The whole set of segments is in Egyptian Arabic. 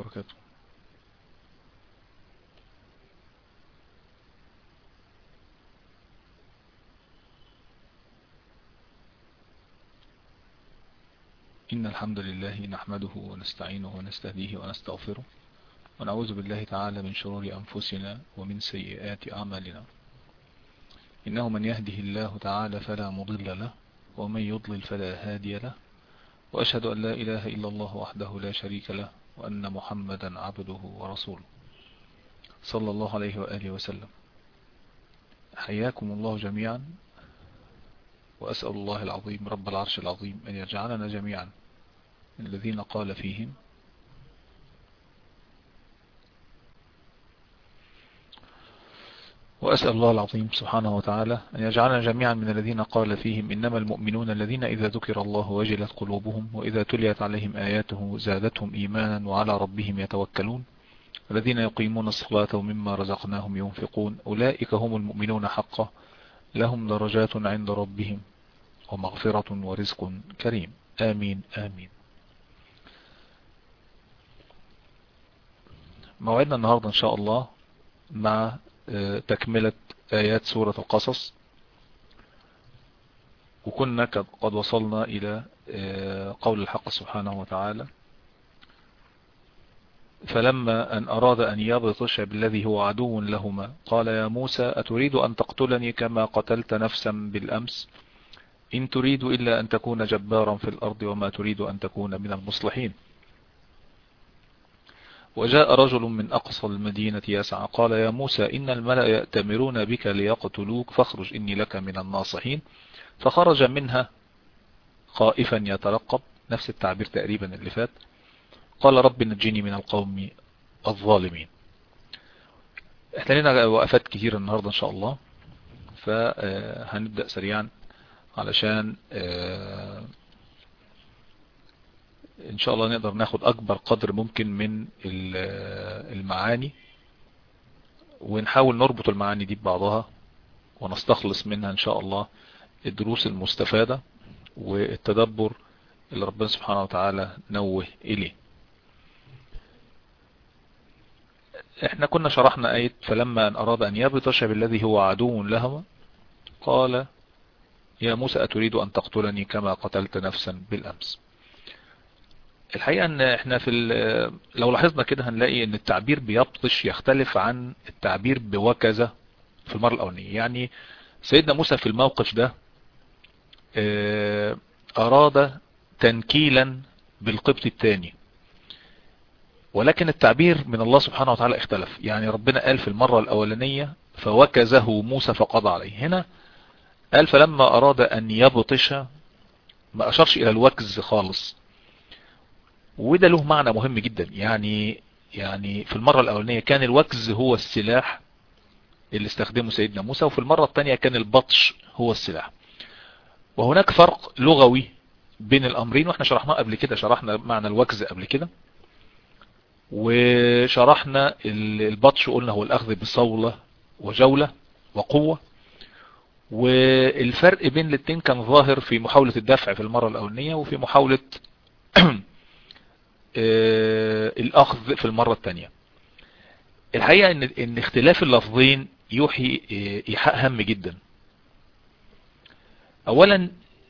وبركاته إن الحمد لله نحمده ونستعينه ونستهديه ونستغفره ونعوذ بالله تعالى من شرور أنفسنا ومن سيئات أعمالنا إنه من يهده الله تعالى فلا مضل له ومن يضلل فلا هادي له وأشهد أن لا إله إلا الله وحده لا شريك له وأن محمدا عبده ورسوله صلى الله عليه وآله وسلم حياكم الله جميعا وأسأل الله العظيم رب العرش العظيم أن يجعلنا جميعا من الذين قال فيهم وأسأل الله العظيم سبحانه وتعالى أن يجعلنا جميعا من الذين قال فيهم إنما المؤمنون الذين إذا ذكر الله وجلت قلوبهم وإذا تليت عليهم آياته زادتهم إيمانا وعلى ربهم يتوكلون الذين يقيمون الصلاة ومما رزقناهم ينفقون أولئك هم المؤمنون حقا لهم درجات عند ربهم ومغفرة ورزق كريم آمين آمين موعدنا النهاردة إن شاء الله مع تكملة آيات سورة القصص وكنا قد وصلنا إلى قول الحق سبحانه وتعالى فلما أن أراد أن يبطش بالذي هو عدو لهما قال يا موسى أتريد أن تقتلني كما قتلت نفسا بالأمس إن تريد إلا أن تكون جبارا في الأرض وما تريد أن تكون من المصلحين وجاء رجل من أقصى المدينة يسعى قال يا موسى إن الملأ يأتمرون بك ليقتلوك فاخرج إني لك من الناصحين فخرج منها خائفا يترقب نفس التعبير تقريبا اللي فات قال رب نجيني من القوم الظالمين احنا لنا وقفات كتير النهاردة ان شاء الله فهنبدأ سريعا علشان ان شاء الله نقدر ناخد اكبر قدر ممكن من المعاني ونحاول نربط المعاني دي ببعضها ونستخلص منها ان شاء الله الدروس المستفادة والتدبر اللي ربنا سبحانه وتعالى نوه اليه احنا كنا شرحنا آية فلما أن أراد أن يبطش بالذي هو عدو لهما قال يا موسى أتريد أن تقتلني كما قتلت نفسا بالأمس الحقيقة ان احنا في لو لاحظنا كده هنلاقي ان التعبير بيبطش يختلف عن التعبير بوكزة في المرة الأولانية يعني سيدنا موسى في الموقف ده أراد تنكيلا بالقبط الثاني ولكن التعبير من الله سبحانه وتعالى اختلف يعني ربنا قال في المرة الأولانية فوكزه موسى فقضى عليه هنا قال فلما أراد أن يبطش ما أشارش إلى الوكز خالص وده له معنى مهم جدا يعني يعني في المرة الأولانية كان الوكز هو السلاح اللي استخدمه سيدنا موسى وفي المرة الثانية كان البطش هو السلاح وهناك فرق لغوي بين الأمرين واحنا شرحناه قبل كده شرحنا معنى الوكز قبل كده وشرحنا البطش قلنا هو الأخذ بصولة وجولة وقوة والفرق بين الاتنين كان ظاهر في محاولة الدفع في المرة الأولانية وفي محاولة الأخذ في المرة الثانية الحقيقة ان, إن اختلاف اللفظين يوحي إيحاء هم جدا أولا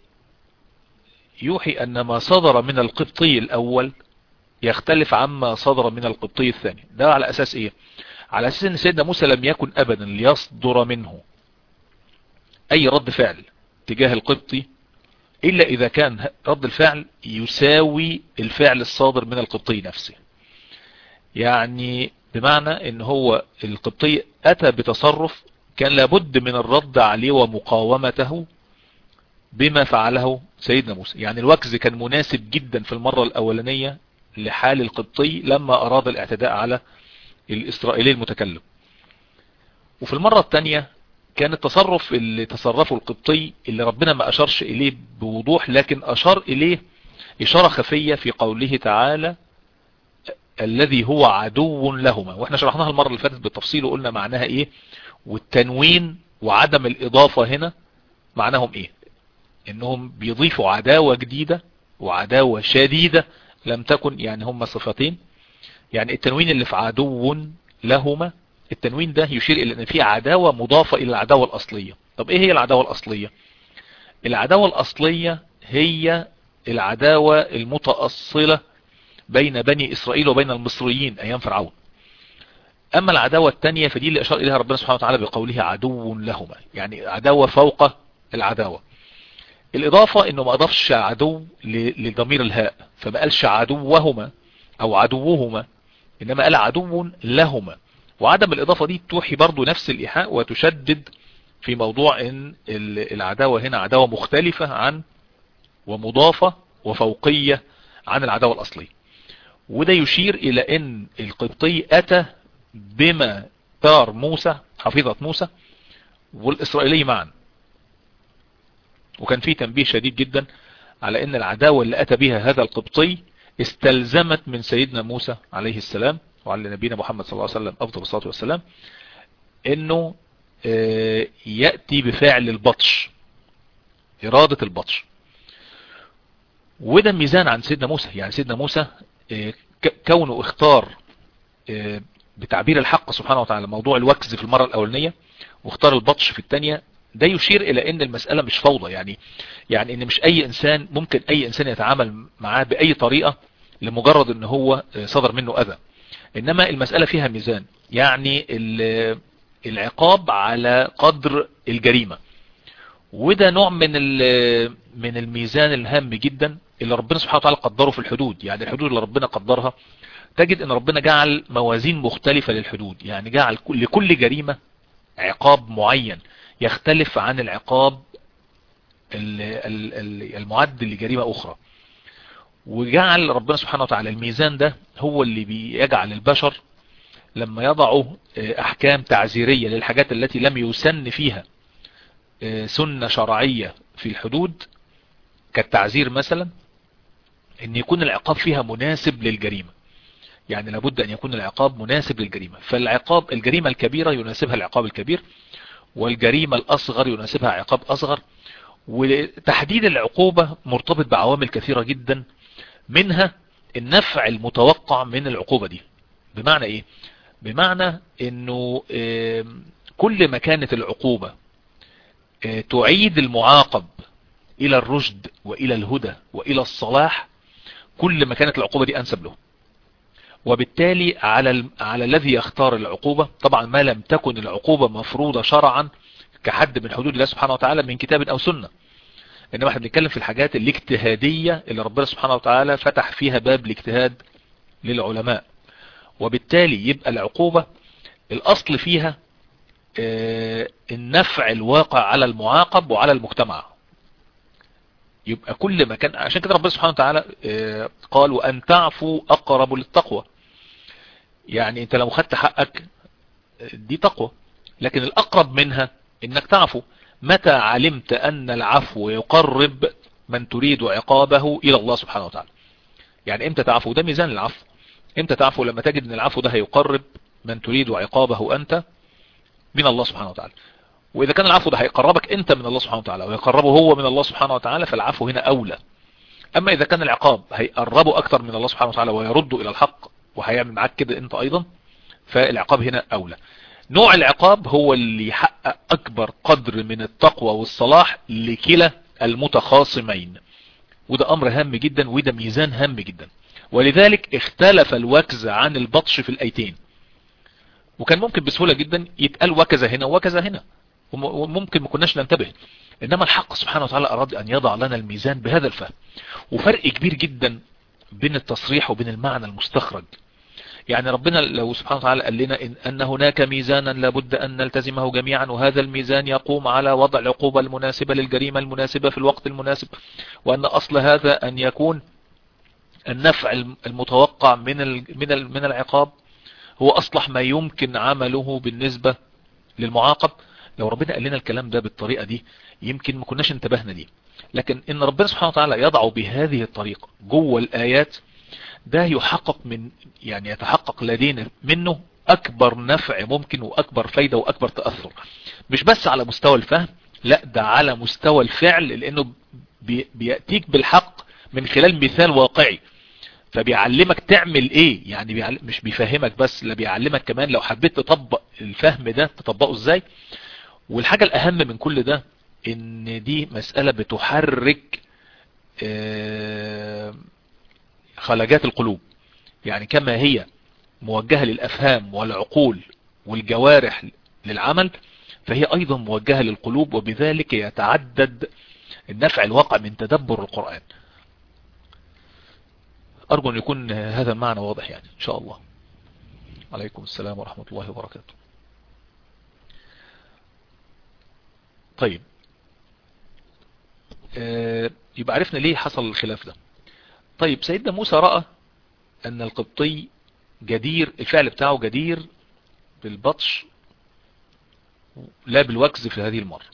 يوحي أن ما صدر من القبطي الأول يختلف عما صدر من القبطي الثاني ده على أساس إيه على أساس أن سيدنا موسى لم يكن أبدا ليصدر منه أي رد فعل تجاه القبطي إلا إذا كان رد الفعل يساوي الفعل الصادر من القبطي نفسه يعني بمعنى ان هو القبطي أتى بتصرف كان لابد من الرد عليه ومقاومته بما فعله سيدنا موسى يعني الوكز كان مناسب جدا في المرة الأولانية لحال القبطي لما أراد الاعتداء على الإسرائيلي المتكلم وفي المرة الثانية كان التصرف اللي تصرفه القبطي اللي ربنا ما أشارش إليه بوضوح لكن أشار إليه إشارة خفية في قوله تعالى الذي هو عدو لهما واحنا شرحناها المرة اللي فاتت بالتفصيل وقلنا معناها ايه والتنوين وعدم الإضافة هنا معناهم ايه انهم بيضيفوا عداوة جديدة وعداوة شديدة لم تكن يعني هم صفتين يعني التنوين اللي في عدو لهما التنوين ده يشير الى ان في عداوة مضافة الى العداوة الاصلية طب ايه هي العداوة الاصلية العداوة الاصلية هي العداوة المتأصلة بين بني اسرائيل وبين المصريين ايام فرعون اما العداوة التانية فدي اللي اشار اليها ربنا سبحانه وتعالى بقوله عدو لهما يعني عداوة فوق العداوة الاضافة انه ما اضافش عدو لضمير الهاء فما قالش عدوهما او عدوهما انما قال عدو لهما وعدم الاضافة دي توحي برضو نفس الايحاء وتشدد في موضوع ان العداوة هنا عداوة مختلفة عن ومضافة وفوقية عن العداوة الاصلية وده يشير الى ان القبطي اتى بما ثار موسى حفيظة موسى والاسرائيلي معا وكان في تنبيه شديد جدا على ان العداوة اللي اتى بها هذا القبطي استلزمت من سيدنا موسى عليه السلام وعلى نبينا محمد صلى الله عليه وسلم افضل الصلاة والسلام انه يأتي بفعل البطش ارادة البطش وده ميزان عن سيدنا موسى يعني سيدنا موسى كونه اختار بتعبير الحق سبحانه وتعالى موضوع الوكز في المرة الاولانية واختار البطش في الثانية ده يشير الى ان المسألة مش فوضى يعني يعني ان مش اي انسان ممكن اي انسان يتعامل معاه باي طريقة لمجرد ان هو صدر منه اذى انما المسألة فيها ميزان يعني العقاب على قدر الجريمة وده نوع من من الميزان الهام جدا اللي ربنا سبحانه وتعالى قدره في الحدود يعني الحدود اللي ربنا قدرها تجد ان ربنا جعل موازين مختلفة للحدود يعني جعل لكل جريمة عقاب معين يختلف عن العقاب المعد لجريمة اخرى وجعل ربنا سبحانه وتعالى الميزان ده هو اللي بيجعل البشر لما يضعوا احكام تعزيرية للحاجات التي لم يسن فيها سنة شرعية في الحدود كالتعزير مثلا ان يكون العقاب فيها مناسب للجريمة يعني لابد ان يكون العقاب مناسب للجريمة فالعقاب الجريمة الكبيرة يناسبها العقاب الكبير والجريمة الاصغر يناسبها عقاب اصغر وتحديد العقوبة مرتبط بعوامل كثيرة جدا منها النفع المتوقع من العقوبة دي بمعنى ايه بمعنى انه كل ما كانت العقوبة تعيد المعاقب الى الرشد والى الهدى والى الصلاح كل ما كانت العقوبة دي انسب له وبالتالي على على الذي يختار العقوبة طبعا ما لم تكن العقوبة مفروضة شرعا كحد من حدود الله سبحانه وتعالى من كتاب او سنة انما احنا بنتكلم في الحاجات الاجتهادية اللي ربنا سبحانه وتعالى فتح فيها باب الاجتهاد للعلماء وبالتالي يبقى العقوبة الاصل فيها النفع الواقع على المعاقب وعلى المجتمع يبقى كل ما كان عشان كده ربنا سبحانه وتعالى قال وان تعفوا اقرب للتقوى يعني انت لو خدت حقك دي تقوى لكن الاقرب منها انك تعفو متى علمت ان العفو يقرب من تريد عقابه الى الله سبحانه وتعالى يعني امتى تعفو ده ميزان العفو امتى تعفو لما تجد ان العفو ده هيقرب من تريد عقابه انت من الله سبحانه وتعالى واذا كان العفو ده هيقربك انت من الله سبحانه وتعالى ويقربه هو من الله سبحانه وتعالى فالعفو هنا اولى اما اذا كان العقاب هيقربه اكثر من الله سبحانه وتعالى ويرده الى الحق وهيعمل معاك كده انت ايضا فالعقاب هنا اولى نوع العقاب هو اللي يحقق اكبر قدر من التقوى والصلاح لكلا المتخاصمين وده امر هام جدا وده ميزان هام جدا ولذلك اختلف الوكز عن البطش في الايتين وكان ممكن بسهولة جدا يتقال وكذا هنا وكذا هنا وممكن ما كناش ننتبه انما الحق سبحانه وتعالى اراد ان يضع لنا الميزان بهذا الفهم وفرق كبير جدا بين التصريح وبين المعنى المستخرج يعني ربنا لو سبحانه وتعالى قال لنا إن, أن هناك ميزانا لابد أن نلتزمه جميعا وهذا الميزان يقوم على وضع العقوبة المناسبة للجريمة المناسبة في الوقت المناسب وأن أصل هذا أن يكون النفع المتوقع من من من العقاب هو أصلح ما يمكن عمله بالنسبة للمعاقب لو ربنا قال لنا الكلام ده بالطريقة دي يمكن ما كناش انتبهنا دي لكن ان ربنا سبحانه وتعالى يضعه بهذه الطريقة جوه الآيات ده يحقق من يعني يتحقق لدينا منه اكبر نفع ممكن واكبر فايدة واكبر تأثر مش بس على مستوى الفهم لا ده على مستوى الفعل لانه بيأتيك بالحق من خلال مثال واقعي فبيعلمك تعمل ايه يعني بيعلم مش بيفهمك بس لا بيعلمك كمان لو حبيت تطبق الفهم ده تطبقه ازاي والحاجة الاهم من كل ده ان دي مسألة بتحرك خلاجات القلوب يعني كما هي موجهة للافهام والعقول والجوارح للعمل فهي ايضا موجهة للقلوب وبذلك يتعدد النفع الواقع من تدبر القرآن ارجو ان يكون هذا المعنى واضح يعني ان شاء الله عليكم السلام ورحمة الله وبركاته طيب يبقى عرفنا ليه حصل الخلاف ده طيب سيدنا موسى رأى ان القبطي جدير الفعل بتاعه جدير بالبطش لا بالوكز في هذه المرة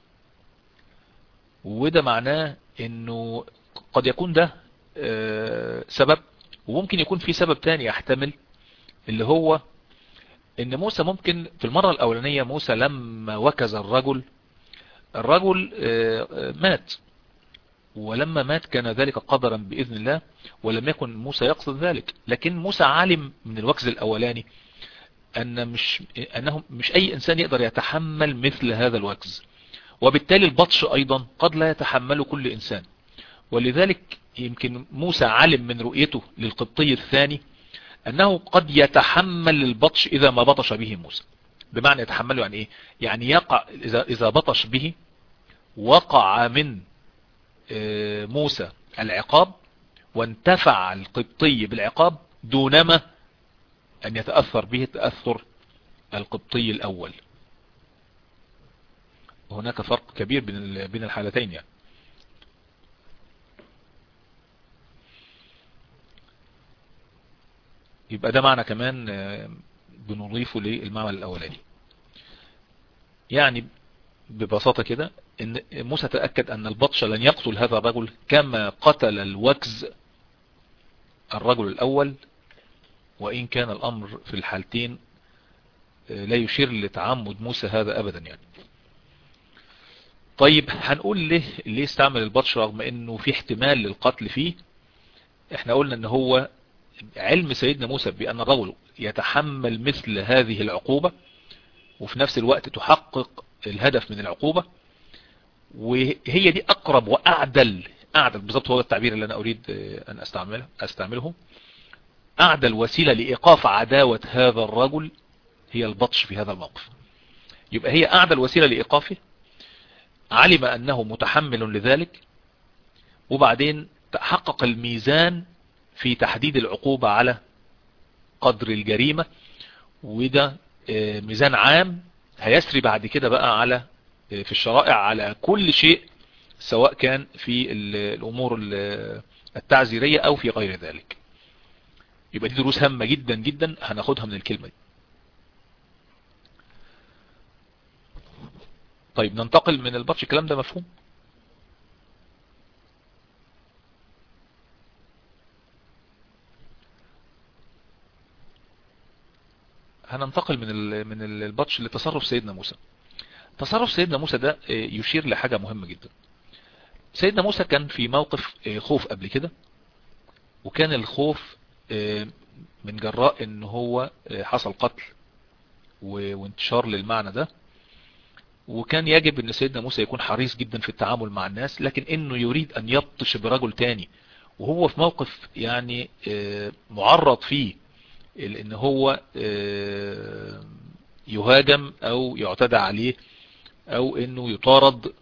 وده معناه انه قد يكون ده سبب وممكن يكون في سبب تاني يحتمل اللي هو ان موسى ممكن في المرة الاولانية موسى لما وكز الرجل الرجل مات ولما مات كان ذلك قدرا بإذن الله ولم يكن موسى يقصد ذلك لكن موسى عالم من الوكز الأولاني أن مش أنه مش أي إنسان يقدر يتحمل مثل هذا الوكز وبالتالي البطش أيضا قد لا يتحمله كل إنسان ولذلك يمكن موسى علم من رؤيته للقبطي الثاني أنه قد يتحمل البطش إذا ما بطش به موسى بمعنى يتحمله يعني إيه يعني يقع إذا, إذا بطش به وقع من موسى العقاب وانتفع القبطي بالعقاب دونما أن يتأثر به تأثر القبطي الأول هناك فرق كبير بين بين الحالتين يعني يبقى ده معنى كمان بنضيفه للمعنى الأولاني يعني ببساطة كده ان موسى تأكد ان البطش لن يقتل هذا الرجل كما قتل الوكز الرجل الاول وان كان الامر في الحالتين لا يشير لتعمد موسى هذا ابدا يعني طيب هنقول ليه ليه استعمل البطش رغم انه في احتمال للقتل فيه احنا قلنا ان هو علم سيدنا موسى بان الرجل يتحمل مثل هذه العقوبة وفي نفس الوقت تحقق الهدف من العقوبة وهي دي اقرب واعدل اعدل بالضبط هو التعبير اللي انا اريد ان استعمله استعمله اعدل وسيلة لايقاف عداوة هذا الرجل هي البطش في هذا الموقف يبقى هي اعدل وسيلة لايقافه علم انه متحمل لذلك وبعدين تحقق الميزان في تحديد العقوبة على قدر الجريمة وده ميزان عام هيسري بعد كده بقى على في الشرائع على كل شيء سواء كان في الامور التعزيرية او في غير ذلك يبقى دي دروس هامة جدا جدا هناخدها من الكلمة دي طيب ننتقل من البطش الكلام ده مفهوم هننتقل من من البطش لتصرف سيدنا موسى تصرف سيدنا موسى ده يشير لحاجة مهمة جدا سيدنا موسى كان في موقف خوف قبل كده وكان الخوف من جراء ان هو حصل قتل وانتشار للمعنى ده وكان يجب ان سيدنا موسى يكون حريص جدا في التعامل مع الناس لكن انه يريد ان يبطش برجل تاني وهو في موقف يعني معرض فيه ان هو يهاجم او يعتدى عليه او انه يطارد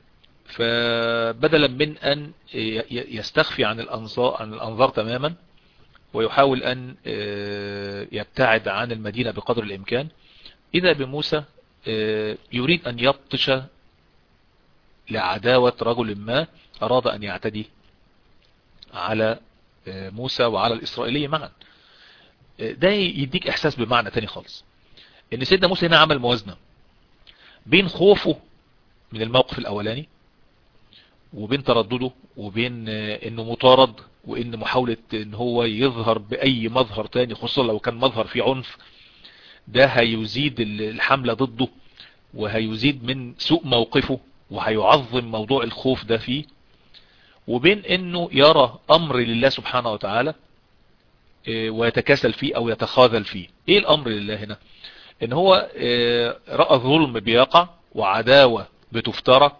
فبدلا من ان يستخفي عن الانظار, عن الانظار تماما ويحاول ان يبتعد عن المدينة بقدر الامكان اذا بموسى يريد ان يبطش لعداوة رجل ما اراد ان يعتدي على موسى وعلى الاسرائيلية معا ده يديك احساس بمعنى تاني خالص ان سيدنا موسى هنا عمل موازنة بين خوفه من الموقف الاولاني وبين تردده وبين انه مطارد وان محاولة ان هو يظهر باي مظهر تاني خصوصا لو كان مظهر فيه عنف ده هيزيد الحملة ضده وهيزيد من سوء موقفه وهيعظم موضوع الخوف ده فيه وبين انه يرى امر لله سبحانه وتعالى ويتكاسل فيه او يتخاذل فيه ايه الامر لله هنا ان هو رأى الظلم بيقع وعداوة بتفترى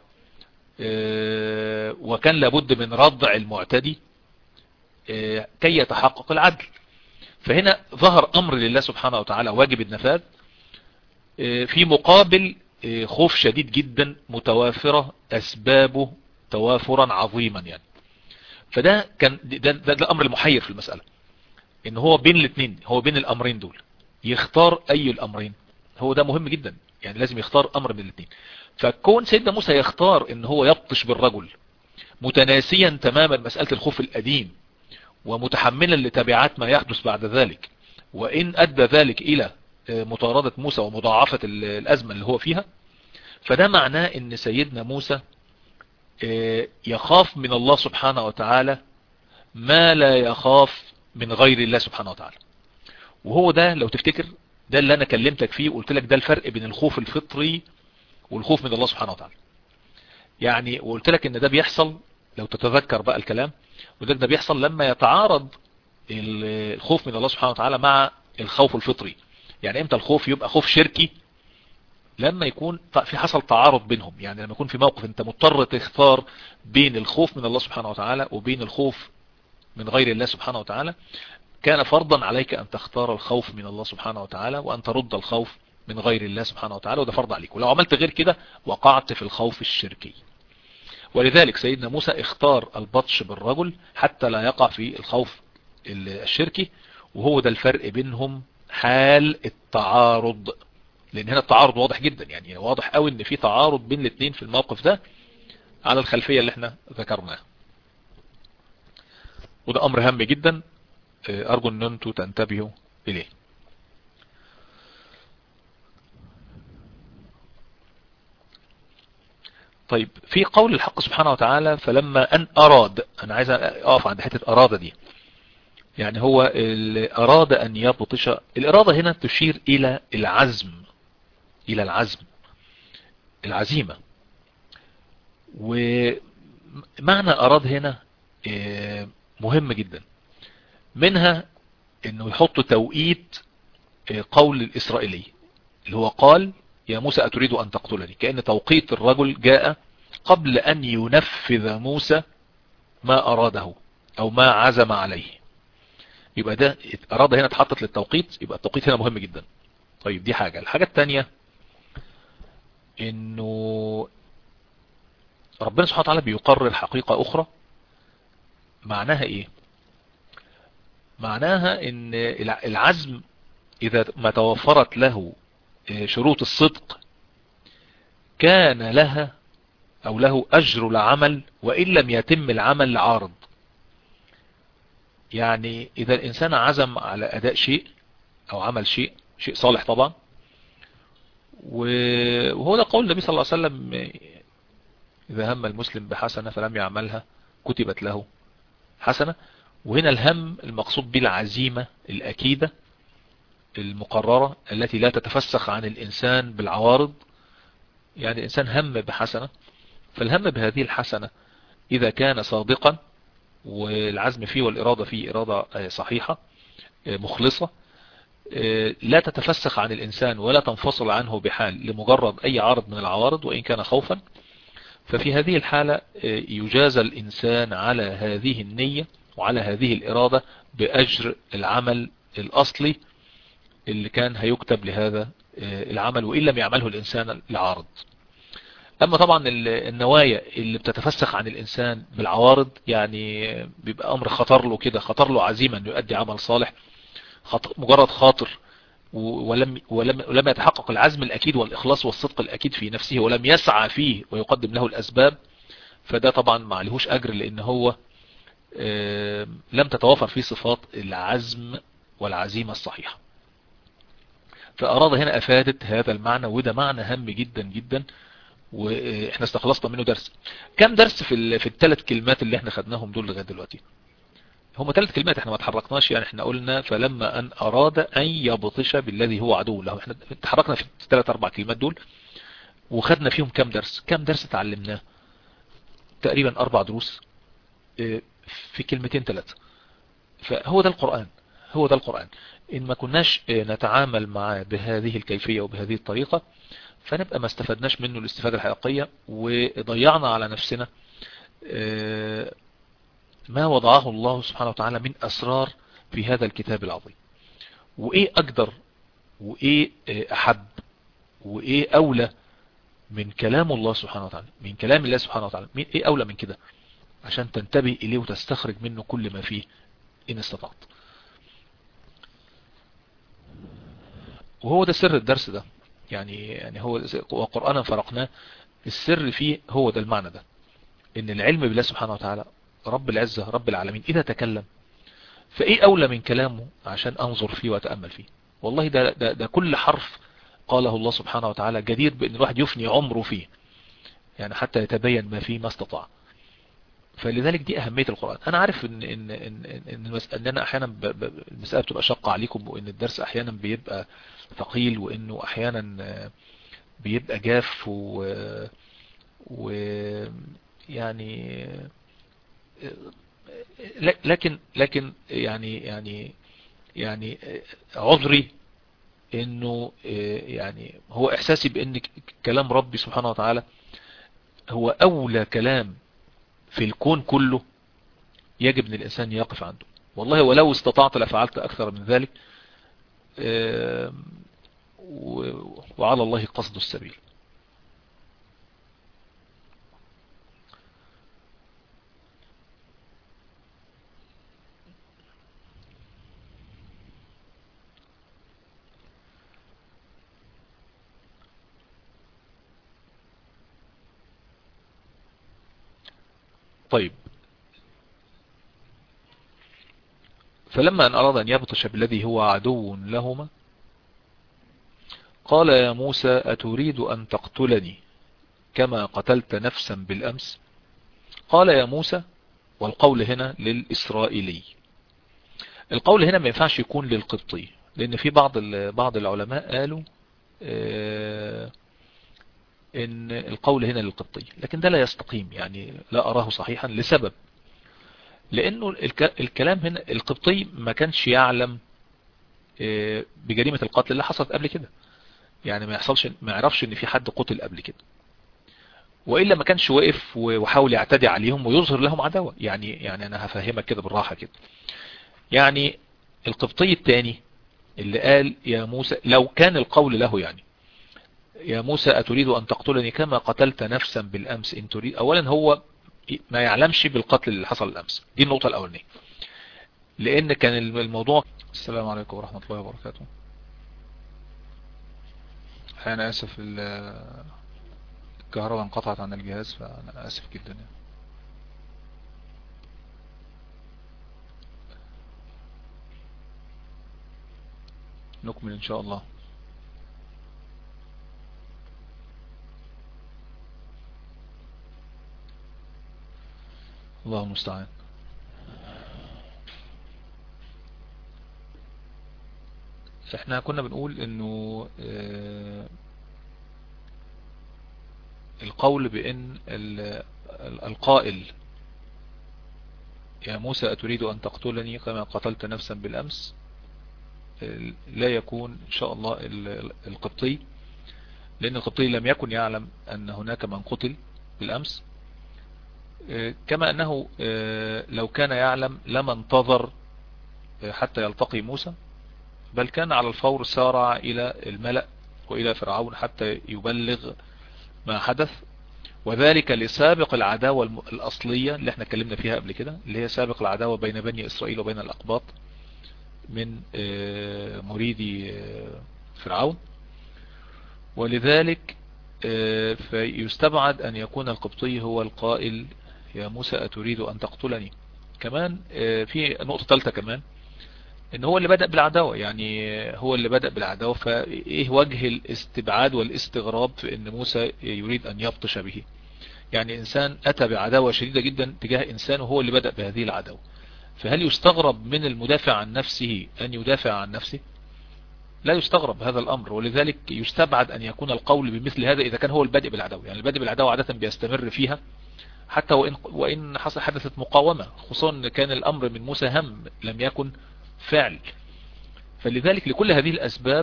وكان لابد من ردع المعتدي كي يتحقق العدل فهنا ظهر امر لله سبحانه وتعالى واجب النفاذ في مقابل خوف شديد جدا متوافرة اسبابه توافرا عظيما يعني فده كان ده, ده, ده الامر المحير في المسألة ان هو بين الاثنين هو بين الامرين دول يختار اي الامرين هو ده مهم جدا يعني لازم يختار امر من الاثنين فكون سيدنا موسى يختار ان هو يبطش بالرجل متناسيا تماما مسألة الخوف القديم ومتحملا لتبعات ما يحدث بعد ذلك وإن أدى ذلك إلى مطاردة موسى ومضاعفة الأزمة اللي هو فيها فده معناه ان سيدنا موسى يخاف من الله سبحانه وتعالى ما لا يخاف من غير الله سبحانه وتعالى وهو ده لو تفتكر ده اللي انا كلمتك فيه وقلت لك ده الفرق بين الخوف الفطري والخوف من الله سبحانه وتعالى يعني وقلت لك ان ده بيحصل لو تتذكر بقى الكلام وده ده بيحصل لما يتعارض الخوف من الله سبحانه وتعالى مع الخوف الفطري يعني امتى الخوف يبقى خوف شركي لما يكون في حصل تعارض بينهم يعني لما يكون في موقف انت مضطر تختار بين الخوف من الله سبحانه وتعالى وبين الخوف من غير الله سبحانه وتعالى كان فرضا عليك ان تختار الخوف من الله سبحانه وتعالى وان ترد الخوف من غير الله سبحانه وتعالى وده فرض عليك ولو عملت غير كده وقعت في الخوف الشركي ولذلك سيدنا موسى اختار البطش بالرجل حتى لا يقع في الخوف الشركي وهو ده الفرق بينهم حال التعارض لان هنا التعارض واضح جدا يعني واضح قوي ان في تعارض بين الاثنين في الموقف ده على الخلفية اللي احنا ذكرناها وده امر هام جدا ارجو ان انتوا تنتبهوا اليه طيب في قول الحق سبحانه وتعالى فلما ان اراد انا عايز اقف عند حتة اراد دي يعني هو اراد ان يبطش الارادة هنا تشير الى العزم الى العزم العزيمة ومعنى اراد هنا مهم جدا منها انه يحط توقيت قول الاسرائيلي اللي هو قال يا موسى اتريد ان تقتلني كأن توقيت الرجل جاء قبل ان ينفذ موسى ما اراده او ما عزم عليه يبقى ده اراد هنا اتحطت للتوقيت يبقى التوقيت هنا مهم جدا طيب دي حاجة الحاجة التانية انه ربنا سبحانه وتعالى بيقرر حقيقة اخرى معناها ايه معناها ان العزم اذا ما توفرت له شروط الصدق كان لها او له اجر العمل وان لم يتم العمل لعارض يعني اذا الانسان عزم على اداء شيء او عمل شيء شيء صالح طبعا وهو ده قول النبي صلى الله عليه وسلم اذا هم المسلم بحسنة فلم يعملها كتبت له حسنة وهنا الهم المقصود بالعزيمة الاكيدة المقررة التي لا تتفسخ عن الانسان بالعوارض يعني الانسان هم بحسنة فالهم بهذه الحسنة اذا كان صادقا والعزم فيه والإرادة فيه إرادة صحيحة مخلصة لا تتفسخ عن الإنسان ولا تنفصل عنه بحال لمجرد أي عارض من العوارض وإن كان خوفا ففي هذه الحالة يجازى الإنسان على هذه النية وعلى هذه الإرادة بأجر العمل الأصلي اللي كان هيكتب لهذا العمل وإن لم يعمله الإنسان لعارض اما طبعا النوايا اللي بتتفسخ عن الانسان بالعوارض يعني بيبقى امر خطر له كده خطر له عزيمة انه يؤدي عمل صالح خطر مجرد خاطر ولم, ولم, ولم يتحقق العزم الاكيد والاخلاص والصدق الاكيد في نفسه ولم يسعى فيه ويقدم له الاسباب فده طبعا ما عليهوش اجر لان هو لم تتوافر فيه صفات العزم والعزيمة الصحيحة فاراد هنا افادت هذا المعنى وده معنى هام جدا جدا واحنا استخلصنا منه درس كم درس في في الثلاث كلمات اللي احنا خدناهم دول لغايه دلوقتي هم ثلاث كلمات احنا ما اتحركناش يعني احنا قلنا فلما ان اراد ان يبطش بالذي هو عدو له احنا اتحركنا في الثلاث اربع كلمات دول وخدنا فيهم كم درس كم درس اتعلمناه تقريبا اربع دروس في كلمتين ثلاثه فهو ده القرآن هو ده القرآن إن ما كناش نتعامل معاه بهذه الكيفية وبهذه الطريقة فنبقى ما استفدناش منه الاستفادة الحقيقية وضيعنا على نفسنا ما وضعه الله سبحانه وتعالى من أسرار في هذا الكتاب العظيم وإيه أقدر وإيه أحب وإيه أولى من كلام الله سبحانه وتعالى من كلام الله سبحانه وتعالى إيه أولى من كده عشان تنتبه إليه وتستخرج منه كل ما فيه إن استطعت وهو ده سر الدرس ده يعني يعني هو وقرآنا فرقناه السر فيه هو ده المعنى ده ان العلم بالله سبحانه وتعالى رب العزة رب العالمين اذا تكلم فايه اولى من كلامه عشان انظر فيه واتأمل فيه والله ده, ده, ده كل حرف قاله الله سبحانه وتعالى جدير بان الواحد يفني عمره فيه يعني حتى يتبين ما فيه ما استطاع فلذلك دي أهمية القرآن أنا عارف إن إن إن إن, إن أنا أحيانا ب... ب... المسألة بتبقى شاقة عليكم وإن الدرس أحيانا بيبقى ثقيل وإنه أحيانا بيبقى جاف و, و... يعني لكن لكن يعني يعني يعني عذري انه يعني هو احساسي بان كلام ربي سبحانه وتعالى هو اولى كلام في الكون كله يجب ان الانسان يقف عنده والله ولو استطعت لفعلت اكثر من ذلك وعلى الله قصد السبيل طيب فلما أن أراد أن يبطش بالذي هو عدو لهما قال يا موسى أتريد أن تقتلني كما قتلت نفسا بالأمس قال يا موسى والقول هنا للإسرائيلي القول هنا ما ينفعش يكون للقبطي لأن في بعض بعض العلماء قالوا ان القول هنا للقبطي لكن ده لا يستقيم يعني لا أراه صحيحا لسبب لأنه الكلام هنا القبطي ما كانش يعلم بجريمة القتل اللي حصلت قبل كده يعني ما يحصلش ما يعرفش ان في حد قتل قبل كده وإلا ما كانش واقف وحاول يعتدي عليهم ويظهر لهم عداوة يعني يعني أنا هفهمك كده بالراحة كده يعني القبطي الثاني اللي قال يا موسى لو كان القول له يعني يا موسى أتريد أن تقتلني كما قتلت نفسا بالأمس إن تريد أولا هو ما يعلمش بالقتل اللي حصل الأمس دي النقطة الأولانية لأن كان الموضوع السلام عليكم ورحمة الله وبركاته أنا آسف الكهرباء انقطعت عن الجهاز فأنا آسف جدا يعني. نكمل إن شاء الله الله المستعان احنا كنا بنقول انه القول بان القائل يا موسى أتريد أن تقتلني كما قتلت نفسا بالأمس لا يكون إن شاء الله القبطي لأن القبطي لم يكن يعلم أن هناك من قتل بالأمس كما أنه لو كان يعلم لما انتظر حتى يلتقي موسى بل كان على الفور سارع إلى الملأ وإلى فرعون حتى يبلغ ما حدث وذلك لسابق العداوة الأصلية اللي احنا اتكلمنا فيها قبل كده اللي هي سابق العداوة بين بني إسرائيل وبين الأقباط من مريدي فرعون ولذلك فيستبعد أن يكون القبطي هو القائل يا موسى أتريد أن تقتلني كمان في نقطة ثالثة كمان ان هو اللي بدأ بالعداوة يعني هو اللي بدأ بالعداوة فايه وجه الاستبعاد والاستغراب في ان موسى يريد ان يبطش به يعني انسان اتى بعداوة شديدة جدا تجاه انسان وهو اللي بدأ بهذه العداوة فهل يستغرب من المدافع عن نفسه ان يدافع عن نفسه لا يستغرب هذا الامر ولذلك يستبعد ان يكون القول بمثل هذا اذا كان هو البادئ بالعداوة يعني البادئ بالعداوة عادة بيستمر فيها حتى وإن, وإن حصل حدثت مقاومة خصوصا كان الأمر من موسى هم لم يكن فعل فلذلك لكل هذه الأسباب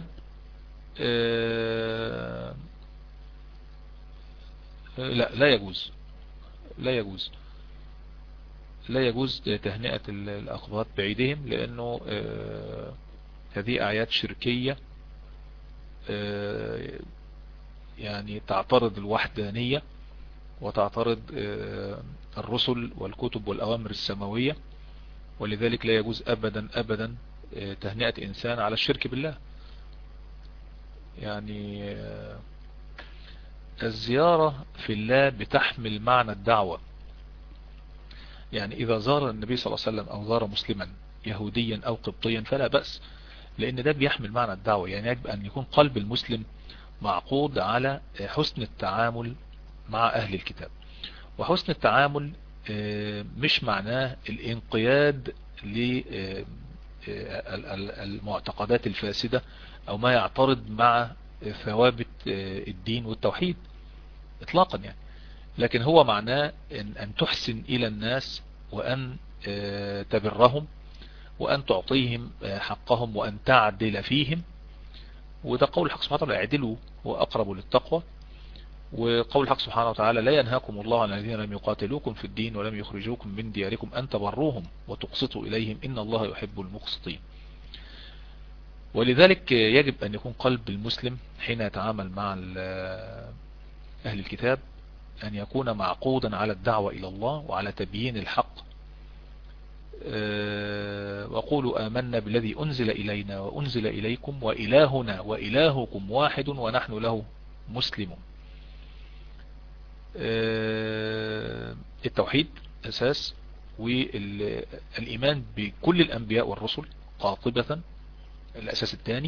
آه، لا لا يجوز لا يجوز لا يجوز تهنئة الأقباط بعيدهم لأنه آه، هذه أعياد شركية آه، يعني تعترض الوحدانية وتعترض الرسل والكتب والأوامر السماوية ولذلك لا يجوز أبدا أبدا تهنئة إنسان على الشرك بالله يعني الزيارة في الله بتحمل معنى الدعوة يعني إذا زار النبي صلى الله عليه وسلم أو زار مسلما يهوديا أو قبطيا فلا بأس لأن ده بيحمل معنى الدعوة يعني يجب أن يكون قلب المسلم معقود على حسن التعامل مع أهل الكتاب وحسن التعامل آه، مش معناه الانقياد للمعتقدات الفاسدة او ما يعترض مع ثوابت آه، الدين والتوحيد اطلاقا يعني لكن هو معناه ان, أن تحسن الى الناس وان آه، تبرهم وان تعطيهم حقهم وان تعدل فيهم وده قول الحق سبحانه وتعالى اعدلوا هو اقرب للتقوى وقول الحق سبحانه وتعالى لا ينهاكم الله عن الذين لم يقاتلوكم في الدين ولم يخرجوكم من دياركم أن تبروهم وتقسطوا إليهم إن الله يحب المقسطين ولذلك يجب أن يكون قلب المسلم حين يتعامل مع أهل الكتاب أن يكون معقودا على الدعوة إلى الله وعلى تبيين الحق أه، وقولوا آمنا بالذي أنزل إلينا وأنزل إليكم وإلهنا وإلهكم واحد ونحن له مسلمون آه، التوحيد أساس والإيمان بكل الأنبياء والرسل قاطبة الأساس الثاني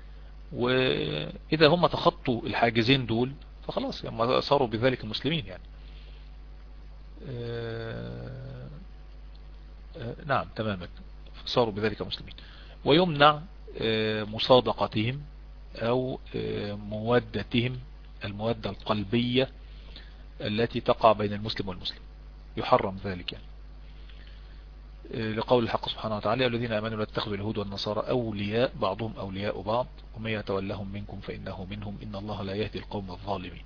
وإذا هم تخطوا الحاجزين دول فخلاص يعني صاروا بذلك مسلمين يعني آه، آه، نعم تماما صاروا بذلك مسلمين ويمنع مصادقتهم أو مودتهم المودة القلبية التي تقع بين المسلم والمسلم يحرم ذلك يعني لقول الحق سبحانه وتعالى الذين امنوا لا تتخذوا اليهود والنصارى اولياء بعضهم اولياء بعض ومن يتولهم منكم فانه منهم ان الله لا يهدي القوم الظالمين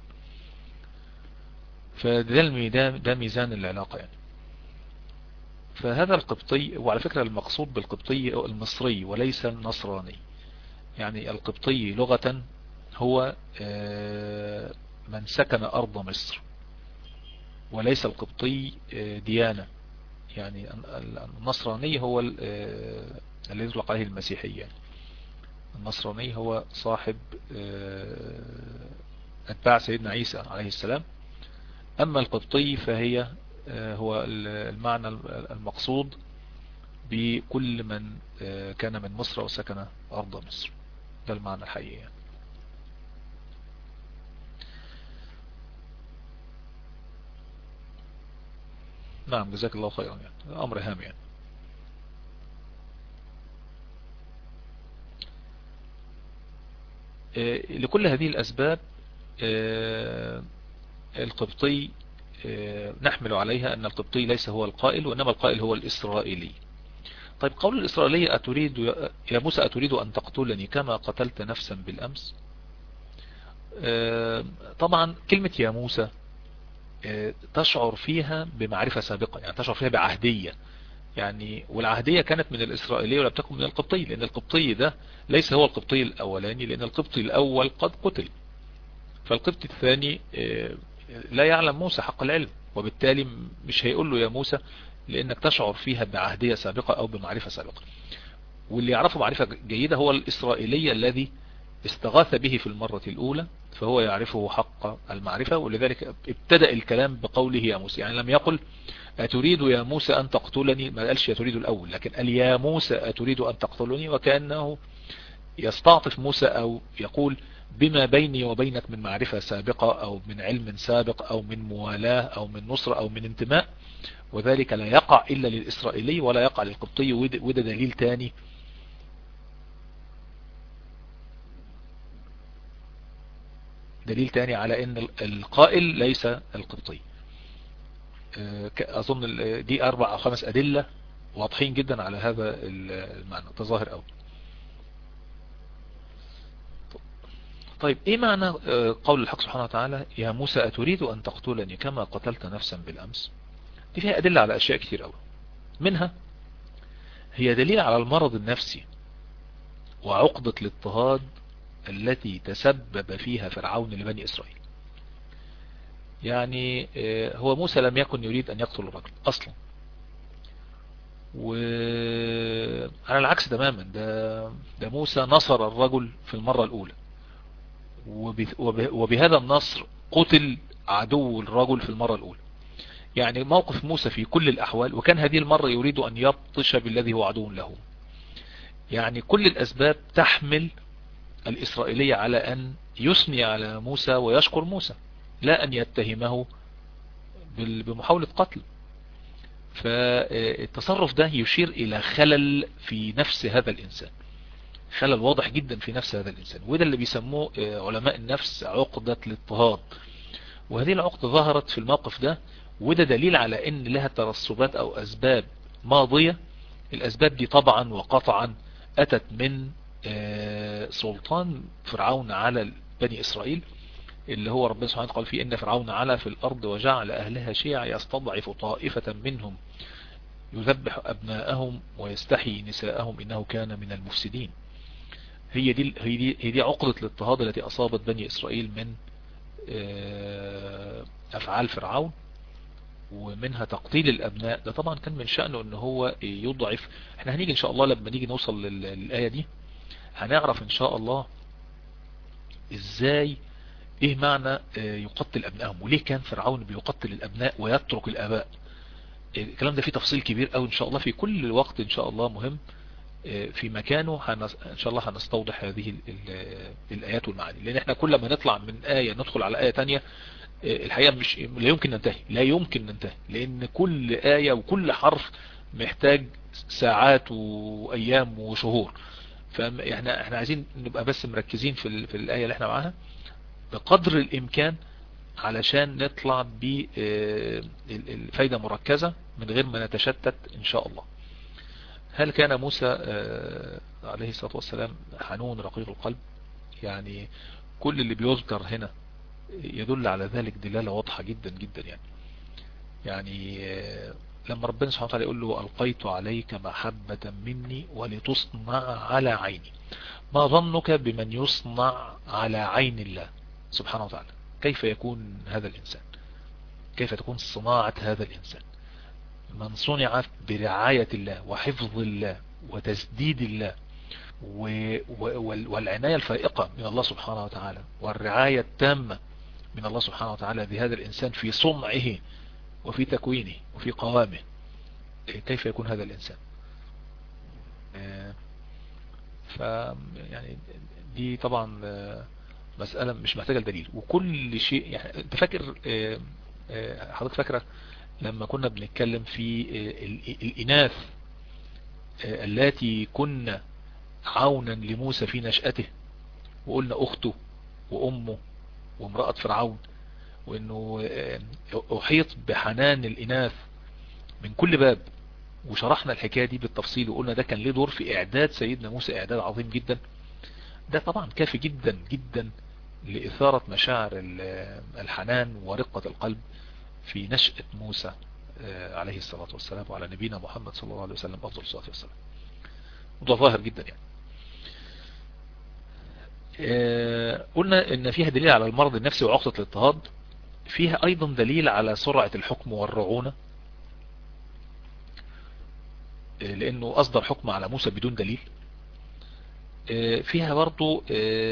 فده ده ميزان العلاقة يعني فهذا القبطي وعلى فكرة المقصود بالقبطي المصري وليس النصراني يعني القبطي لغة هو آه، من سكن أرض مصر وليس القبطي آه، ديانة يعني النصراني هو آه، الذي يطلق عليه المسيحية النصراني هو صاحب آه، أتباع سيدنا عيسى عليه السلام أما القبطي فهي هو المعنى المقصود بكل من كان من مصر وسكن أرض مصر ده المعنى الحقيقي يعني. نعم جزاك الله خيرا يعني أمر هام يعني آه، لكل هذه الأسباب آه، القبطي آه، نحمل عليها أن القبطي ليس هو القائل وإنما القائل هو الإسرائيلي طيب قول الإسرائيلي أتريد يا موسى أتريد أن تقتلني كما قتلت نفسا بالأمس طبعا كلمة يا موسى تشعر فيها بمعرفة سابقة يعني تشعر فيها بعهدية يعني والعهدية كانت من الإسرائيلية ولا تكن من القبطي لأن القبطي ده ليس هو القبطي الأولاني لأن القبطي الأول قد قتل فالقبطي الثاني آه، لا يعلم موسى حق العلم وبالتالي مش هيقول له يا موسى لأنك تشعر فيها بعهدية سابقة أو بمعرفة سابقة واللي يعرفه معرفة جيدة هو الإسرائيلي الذي استغاث به في المرة الأولى فهو يعرفه حق المعرفة ولذلك ابتدأ الكلام بقوله يا موسى يعني لم يقل أتريد يا موسى أن تقتلني ما قالش أتريد الأول لكن قال يا موسى أتريد أن تقتلني وكأنه يستعطف موسى أو يقول بما بيني وبينك من معرفة سابقة أو من علم سابق أو من موالاة أو من نصرة أو من انتماء وذلك لا يقع إلا للإسرائيلي ولا يقع للقبطي وده دليل تاني دليل تاني على ان القائل ليس القبطي آه، اظن دي اربع او خمس ادلة واضحين جدا على هذا المعنى تظاهر قوي طيب ايه معنى قول الحق سبحانه وتعالى يا موسى اتريد ان تقتلني كما قتلت نفسا بالامس دي فيها ادلة على اشياء كتير قوي منها هي دليل على المرض النفسي وعقدة الاضطهاد التي تسبب فيها فرعون لبني إسرائيل يعني هو موسى لم يكن يريد أن يقتل الرجل أصلا وعلى العكس تماما ده, ده موسى نصر الرجل في المرة الأولى وبهذا النصر قتل عدو الرجل في المرة الأولى يعني موقف موسى في كل الأحوال وكان هذه المرة يريد أن يبطش بالذي هو عدو له يعني كل الأسباب تحمل الإسرائيلية على أن يثني على موسى ويشكر موسى لا أن يتهمه بمحاولة قتل فالتصرف ده يشير إلى خلل في نفس هذا الإنسان خلل واضح جدا في نفس هذا الإنسان وده اللي بيسموه علماء النفس عقدة الاضطهاد وهذه العقدة ظهرت في الموقف ده وده دليل على ان لها ترسبات او اسباب ماضية الاسباب دي طبعا وقطعا اتت من سلطان فرعون على بني اسرائيل اللي هو ربنا سبحانه قال فيه ان فرعون علا في الارض وجعل اهلها شيعا يستضعف طائفة منهم يذبح ابناءهم ويستحيي نساءهم انه كان من المفسدين هي دي هي دي هي دي عقدة الاضطهاد التي اصابت بني اسرائيل من افعال فرعون ومنها تقتيل الابناء ده طبعا كان من شأنه ان هو يضعف احنا هنيجي ان شاء الله لما نيجي نوصل للآية دي هنعرف ان شاء الله ازاي ايه معنى يقتل ابنائهم وليه كان فرعون بيقتل الابناء ويترك الاباء الكلام ده فيه تفصيل كبير قوي ان شاء الله في كل وقت ان شاء الله مهم في مكانه ان شاء الله هنستوضح هذه الايات والمعاني لان احنا كل ما نطلع من آية ندخل على آية تانية الحقيقة مش لا يمكن ننتهي لا يمكن ننتهي لان كل آية وكل حرف محتاج ساعات وايام وشهور فاحنا احنا عايزين نبقى بس مركزين في, في الآية اللي احنا معاها بقدر الامكان علشان نطلع بفايدة مركزة من غير ما نتشتت ان شاء الله هل كان موسى عليه الصلاة والسلام حنون رقيق القلب يعني كل اللي بيذكر هنا يدل على ذلك دلالة واضحة جدا جدا يعني يعني لما ربنا سبحانه وتعالى يقول له ألقيت عليك محبة مني ولتصنع على عيني ما ظنك بمن يصنع على عين الله سبحانه وتعالى كيف يكون هذا الإنسان كيف تكون صناعة هذا الإنسان من صنع برعاية الله وحفظ الله وتسديد الله والعناية الفائقة من الله سبحانه وتعالى والرعاية التامة من الله سبحانه وتعالى بهذا الإنسان في صنعه وفي تكوينه وفي قوامه كيف يكون هذا الإنسان ف يعني دي طبعا مسألة مش محتاجة لدليل وكل شيء يعني انت فاكر حضرتك فاكرة لما كنا بنتكلم في الإناث التي كنا عونا لموسى في نشأته وقلنا أخته وأمه وامرأة فرعون وانه احيط بحنان الاناث من كل باب وشرحنا الحكاية دي بالتفصيل وقلنا ده كان ليه دور في اعداد سيدنا موسى اعداد عظيم جدا ده طبعا كافي جدا جدا لإثارة مشاعر الحنان ورقة القلب في نشأة موسى عليه الصلاة والسلام وعلى نبينا محمد صلى الله عليه وسلم أفضل الصلاة والسلام وده ظاهر جدا يعني قلنا ان فيها دليل على المرض النفسي وعقدة الاضطهاد فيها ايضا دليل على سرعة الحكم والرعونة لانه اصدر حكم على موسى بدون دليل فيها برضو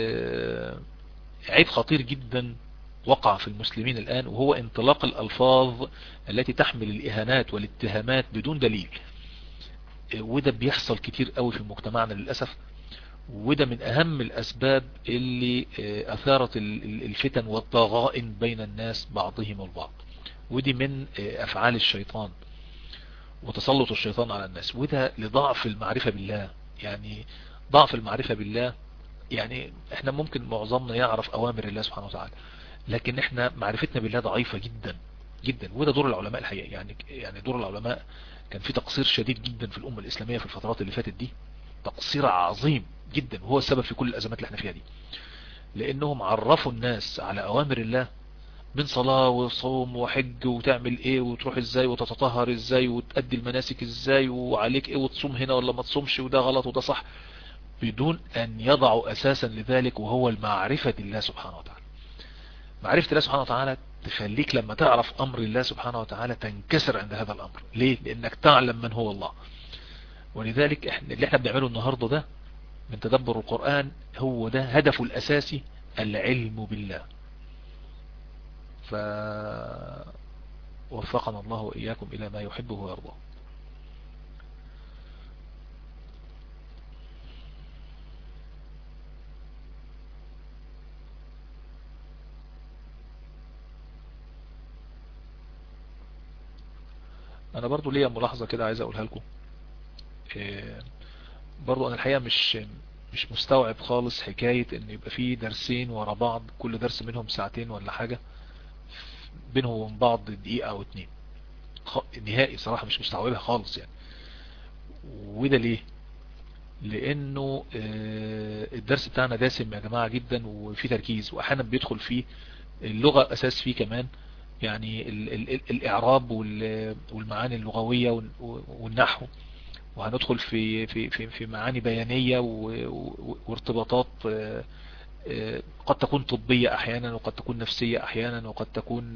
عيب خطير جدا وقع في المسلمين الآن وهو انطلاق الألفاظ التي تحمل الإهانات والاتهامات بدون دليل وده بيحصل كتير قوي في مجتمعنا للأسف وده من أهم الأسباب اللي أثارت الفتن والضغائن بين الناس بعضهم البعض ودي من أفعال الشيطان وتسلط الشيطان على الناس وده لضعف المعرفة بالله يعني ضعف المعرفة بالله يعني احنا ممكن معظمنا يعرف أوامر الله سبحانه وتعالى لكن احنا معرفتنا بالله ضعيفة جدا جدا وده دور العلماء الحقيقة يعني يعني دور العلماء كان في تقصير شديد جدا في الأمة الإسلامية في الفترات اللي فاتت دي تقصير عظيم جدا وهو السبب في كل الأزمات اللي احنا فيها دي لأنهم عرفوا الناس على أوامر الله من صلاة وصوم وحج وتعمل ايه وتروح ازاي وتتطهر ازاي وتأدي المناسك ازاي وعليك ايه وتصوم هنا ولا ما تصومش وده غلط وده صح بدون ان يضعوا اساسا لذلك وهو المعرفة الله سبحانه وتعالى معرفة الله سبحانه وتعالى تخليك لما تعرف امر الله سبحانه وتعالى تنكسر عند هذا الامر ليه لانك تعلم من هو الله ولذلك احنا اللي احنا بنعمله النهاردة ده من تدبر القرآن هو ده هدفه الاساسي العلم بالله فوفقنا الله وإياكم إلى ما يحبه ويرضاه انا برضو ليا ملاحظة كده عايز اقولها لكم برضو انا الحقيقة مش مش مستوعب خالص حكاية ان يبقى فيه درسين ورا بعض كل درس منهم ساعتين ولا حاجة بينهم وبين بعض دقيقة او اتنين نهائي صراحة مش مستوعبها خالص يعني وده ليه لانه الدرس بتاعنا داسم يا جماعة جدا وفي تركيز واحيانا بيدخل فيه اللغة اساس فيه كمان يعني ال ال ال الاعراب والمعاني اللغوية والنحو وهندخل في في في في معاني بيانية وارتباطات قد تكون طبية احيانا وقد تكون نفسية احيانا وقد تكون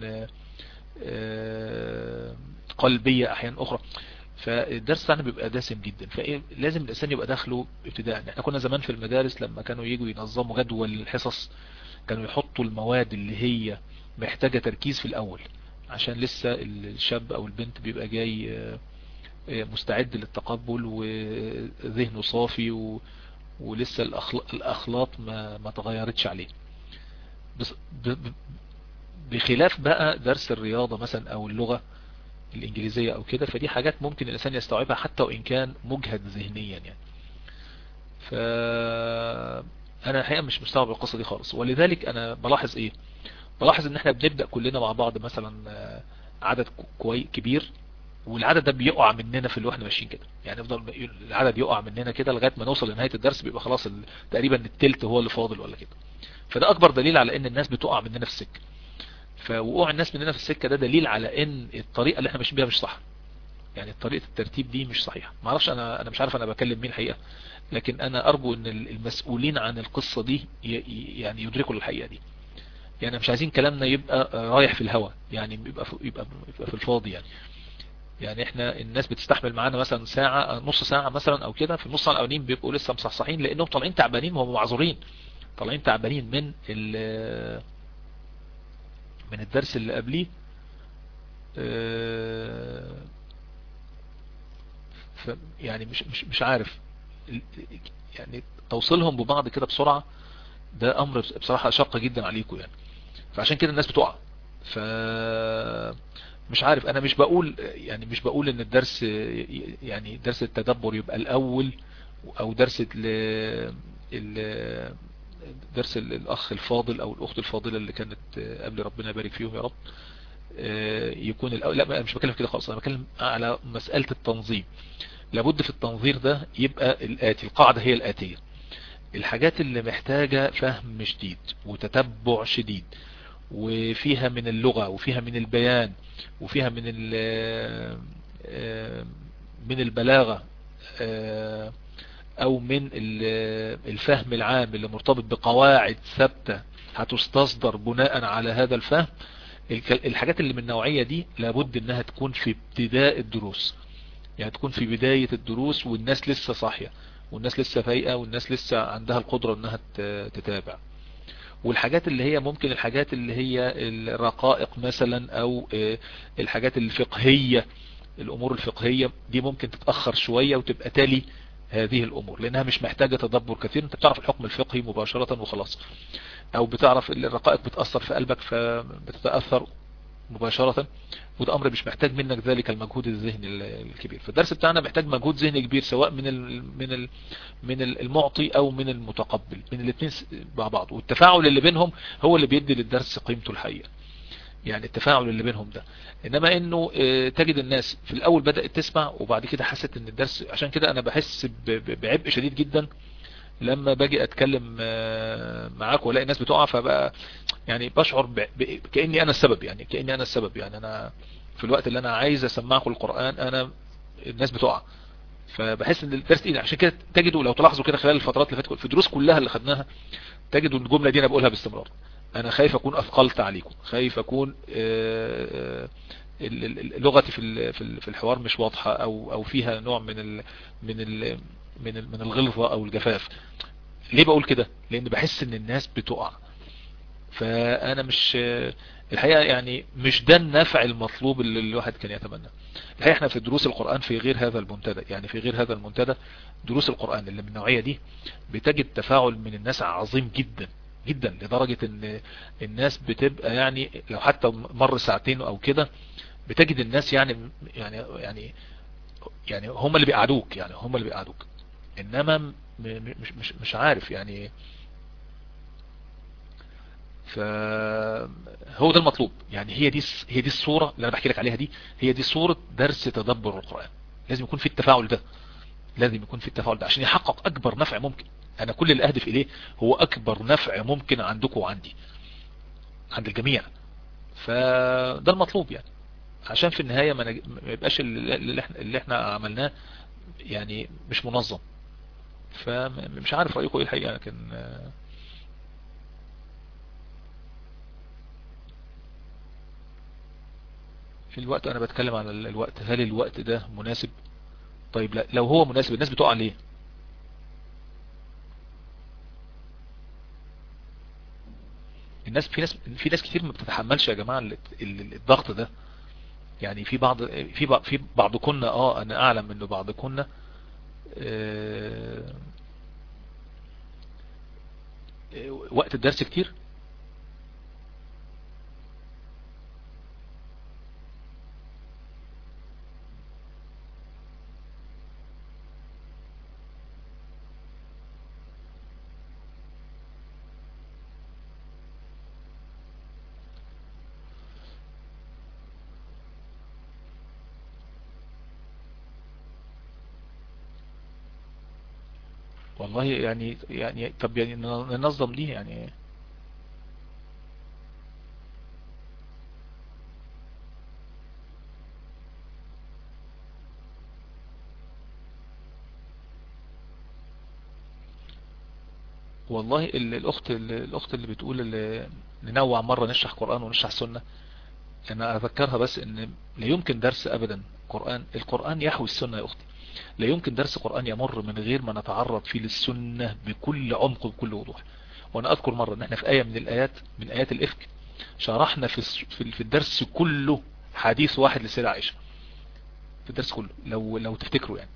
قلبية احيانا اخرى فالدرس بتاعنا بيبقى دسم جدا فلازم الانسان يبقى داخله ابتداء احنا كنا زمان في المدارس لما كانوا يجوا ينظموا جدول الحصص كانوا يحطوا المواد اللي هي محتاجة تركيز في الاول عشان لسه الشاب او البنت بيبقى جاي مستعد للتقبل وذهنه صافي و... ولسه الأخلاط ما, ما تغيرتش عليه بس ب... بخلاف بقى درس الرياضة مثلا او اللغة الانجليزية او كده فدي حاجات ممكن الانسان يستوعبها حتى وان كان مجهد ذهنيا يعني ف انا الحقيقة مش مستوعب القصة دي خالص ولذلك انا بلاحظ ايه بلاحظ ان احنا بنبدأ كلنا مع بعض مثلا عدد كوي كبير والعدد ده بيقع مننا في اللي احنا ماشيين كده يعني يفضل العدد يقع مننا كده لغايه ما نوصل لنهايه الدرس بيبقى خلاص تقريبا التلت هو اللي فاضل ولا كده فده اكبر دليل على ان الناس بتقع مننا في السكه فوقوع الناس مننا في السكه ده دليل على ان الطريقه اللي احنا ماشيين بيها مش صح يعني طريقه الترتيب دي مش صحيحه ما اعرفش انا انا مش عارف انا بكلم مين الحقيقه لكن انا ارجو ان المسؤولين عن القصه دي يعني يدركوا الحقيقه دي يعني مش عايزين كلامنا يبقى رايح في الهواء يعني يبقى في يبقى, يبقى في الفاضي يعني يعني احنا الناس بتستحمل معانا مثلا ساعة نص ساعة مثلا او كده في النص ساعة الاولين بيبقوا لسه مصحصحين لانهم طالعين تعبانين وهم معذورين طالعين تعبانين من من الدرس اللي قبليه يعني مش مش مش عارف يعني توصيلهم ببعض كده بسرعة ده امر بصراحة شاق جدا عليكم يعني فعشان كده الناس بتقع ف مش عارف انا مش بقول يعني مش بقول ان الدرس يعني درس التدبر يبقى الاول او درس ال درس الاخ الفاضل او الاخت الفاضلة اللي كانت قبل ربنا يبارك فيهم يا رب يكون الاول لا مش بكلم كده خالص انا بكلم على مسألة التنظيم لابد في التنظير ده يبقى الاتي القاعدة هي الاتية الحاجات اللي محتاجة فهم شديد وتتبع شديد وفيها من اللغة وفيها من البيان وفيها من من البلاغة او من الفهم العام اللي مرتبط بقواعد ثابتة هتستصدر بناء على هذا الفهم الحاجات اللي من النوعية دي لابد انها تكون في ابتداء الدروس يعني تكون في بداية الدروس والناس لسه صاحية والناس لسه فايقة والناس لسه عندها القدرة انها تتابع والحاجات اللي هي ممكن الحاجات اللي هي الرقائق مثلا او الحاجات الفقهية الامور الفقهية دي ممكن تتأخر شوية وتبقى تالي هذه الامور لانها مش محتاجة تدبر كثير انت بتعرف الحكم الفقهي مباشرة وخلاص او بتعرف الرقائق بتأثر في قلبك فبتتأثر مباشرة وده امر مش محتاج منك ذلك المجهود الذهني الكبير فالدرس بتاعنا محتاج مجهود ذهني كبير سواء من ال من ال من المعطي او من المتقبل من الاثنين مع بعض والتفاعل اللي بينهم هو اللي بيدي للدرس قيمته الحقيقة يعني التفاعل اللي بينهم ده انما انه تجد الناس في الاول بدأت تسمع وبعد كده حست ان الدرس عشان كده انا بحس بعبء شديد جدا لما باجي اتكلم معاك والاقي الناس بتقع فبقى يعني بشعر كأني انا السبب يعني كأني انا السبب يعني انا في الوقت اللي انا عايز اسمعكم القرآن انا الناس بتقع فبحس ان الدرس تقيل عشان كده تجدوا لو تلاحظوا كده خلال الفترات اللي فاتت في الدروس كلها اللي خدناها تجدوا الجملة دي انا بقولها باستمرار انا خايف اكون اثقلت عليكم خايف اكون لغتي في في الحوار مش واضحة او او فيها نوع من ال من ال من ال من الغلظة او الجفاف ليه بقول كده لان بحس ان الناس بتقع فانا مش الحقيقة يعني مش ده النفع المطلوب اللي الواحد كان يتمنى الحقيقة احنا في دروس القرآن في غير هذا المنتدى يعني في غير هذا المنتدى دروس القرآن اللي من النوعية دي بتجد تفاعل من الناس عظيم جدا جدا لدرجة ان الناس بتبقى يعني لو حتى مر ساعتين او كده بتجد الناس يعني يعني يعني يعني هم اللي بيقعدوك يعني هم اللي بيقعدوك انما مش مش مش عارف يعني فهو ده المطلوب يعني هي دي هي دي الصورة اللي انا بحكي لك عليها دي هي دي صورة درس تدبر القرآن لازم يكون في التفاعل ده لازم يكون في التفاعل ده عشان يحقق اكبر نفع ممكن انا كل اللي اهدف اليه هو اكبر نفع ممكن عندكم وعندي عند الجميع فده المطلوب يعني عشان في النهاية ما يبقاش اللي احنا, اللي احنا عملناه يعني مش منظم فمش عارف رأيكم ايه الحقيقة لكن في الوقت انا بتكلم عن الوقت هل الوقت ده مناسب طيب لا لو هو مناسب الناس بتقع ليه الناس في ناس في ناس كتير ما بتتحملش يا جماعة الضغط ده يعني في بعض في بعض في بعض كنا اه انا اعلم انه بعض كنا آه وقت الدرس كتير والله يعني يعني طب يعني ننظم دي يعني والله الاخت الاخت اللي بتقول اللي ننوع مرة نشرح قرآن ونشرح سنة انا اذكرها بس ان لا يمكن درس ابدا قرآن القرآن يحوي السنة يا اختي لا يمكن درس قرآن يمر من غير ما نتعرض فيه للسنة بكل عمق وبكل وضوح وانا اذكر مرة ان احنا في اية من الايات من ايات الافك شرحنا في في الدرس كله حديث واحد للسيدة عائشة في الدرس كله لو لو تفتكروا يعني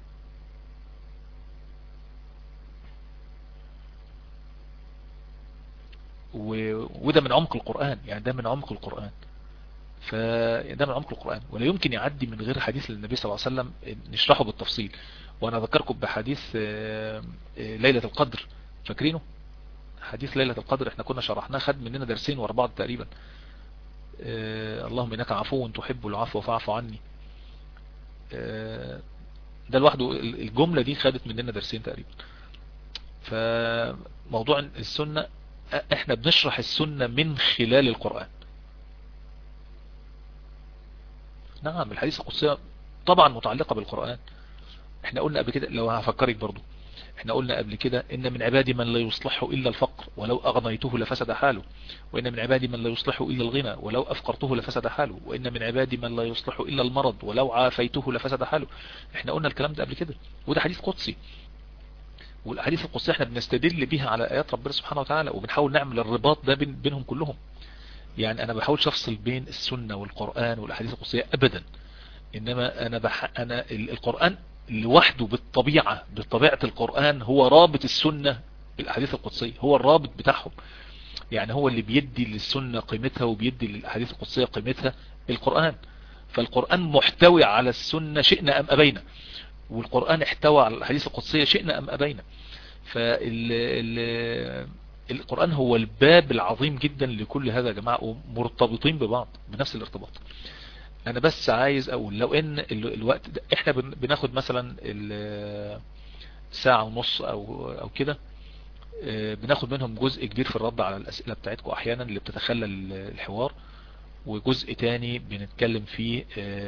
وده من عمق القرآن يعني ده من عمق القرآن فده من عمق القرآن ولا يمكن يعدي من غير حديث للنبي صلى الله عليه وسلم نشرحه بالتفصيل وانا اذكركم بحديث ليلة القدر فاكرينه حديث ليلة القدر احنا كنا شرحناه خد مننا درسين ورا بعض تقريبا اللهم انك عفو تحب العفو فاعف عني ده لوحده الجملة دي خدت مننا درسين تقريبا فموضوع السنة احنا بنشرح السنة من خلال القرآن نعم الحديث القدسية طبعا متعلقة بالقرآن احنا قلنا قبل كده لو هفكرك برضو احنا قلنا قبل كده ان من عبادي من لا يصلحه الا الفقر ولو اغنيته لفسد حاله وان من عبادي من لا يصلحه الا الغنى ولو افقرته لفسد حاله وان من عبادي من لا يصلحه الا المرض ولو عافيته لفسد حاله احنا قلنا الكلام ده قبل كده وده حديث قدسي والاحاديث القدسيه احنا بنستدل بيها على ايات ربنا سبحانه وتعالى وبنحاول نعمل الرباط ده بين بينهم كلهم يعني انا بحاولش افصل بين السنة والقرآن والاحاديث القدسية ابدا انما انا بح... انا القرآن لوحده بالطبيعة بطبيعة القرآن هو رابط السنة بالاحاديث القدسية هو الرابط بتاعهم يعني هو اللي بيدي للسنة قيمتها وبيدي للاحاديث القدسية قيمتها القرآن فالقرآن محتوي على السنة شئنا ام ابينا والقرآن احتوى على الاحاديث القدسية شئنا ام ابينا فال القرآن هو الباب العظيم جدا لكل هذا يا جماعة ومرتبطين ببعض بنفس الارتباط انا بس عايز اقول لو ان الوقت ده احنا بناخد مثلا ساعة ونص او او كده بناخد منهم جزء كبير في الرد على الاسئلة بتاعتكم احيانا اللي بتتخلى الحوار وجزء تاني بنتكلم فيه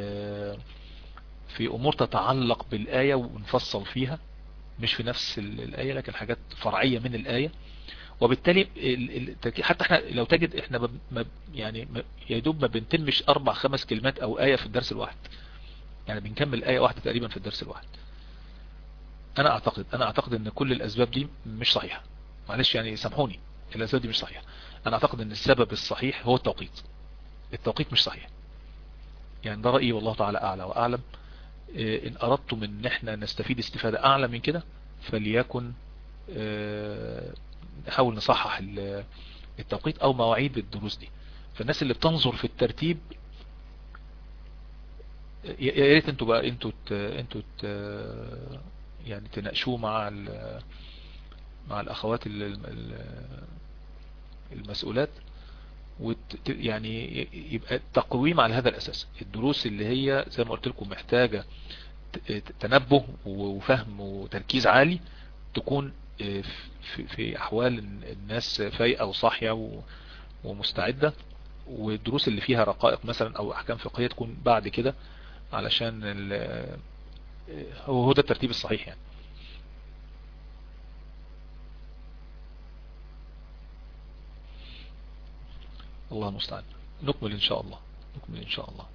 في امور تتعلق بالاية ونفصل فيها مش في نفس الاية لكن حاجات فرعية من الاية وبالتالي حتى احنا لو تجد احنا ما يعني يا دوب ما بنتمش اربع خمس كلمات او اية في الدرس الواحد يعني بنكمل اية واحدة تقريبا في الدرس الواحد انا اعتقد انا اعتقد ان كل الاسباب دي مش صحيحة معلش يعني سامحوني الاسباب دي مش صحيحة انا اعتقد ان السبب الصحيح هو التوقيت التوقيت مش صحيح يعني ده رأيي والله تعالى اعلى واعلم ان اردتم ان احنا نستفيد استفادة اعلى من كده فليكن نحاول نصحح التوقيت او مواعيد الدروس دي فالناس اللي بتنظر في الترتيب يا ريت انتوا بقى انتوا انتوا يعني تناقشوه مع مع الاخوات المسؤولات وت يعني يبقى تقويم على هذا الاساس الدروس اللي هي زي ما قلت لكم محتاجة تنبه وفهم وتركيز عالي تكون في, في احوال الناس فايقة وصاحية ومستعدة والدروس اللي فيها رقائق مثلا او احكام فقهية تكون بعد كده علشان هو هو ده الترتيب الصحيح يعني الله المستعان نكمل ان شاء الله نكمل ان شاء الله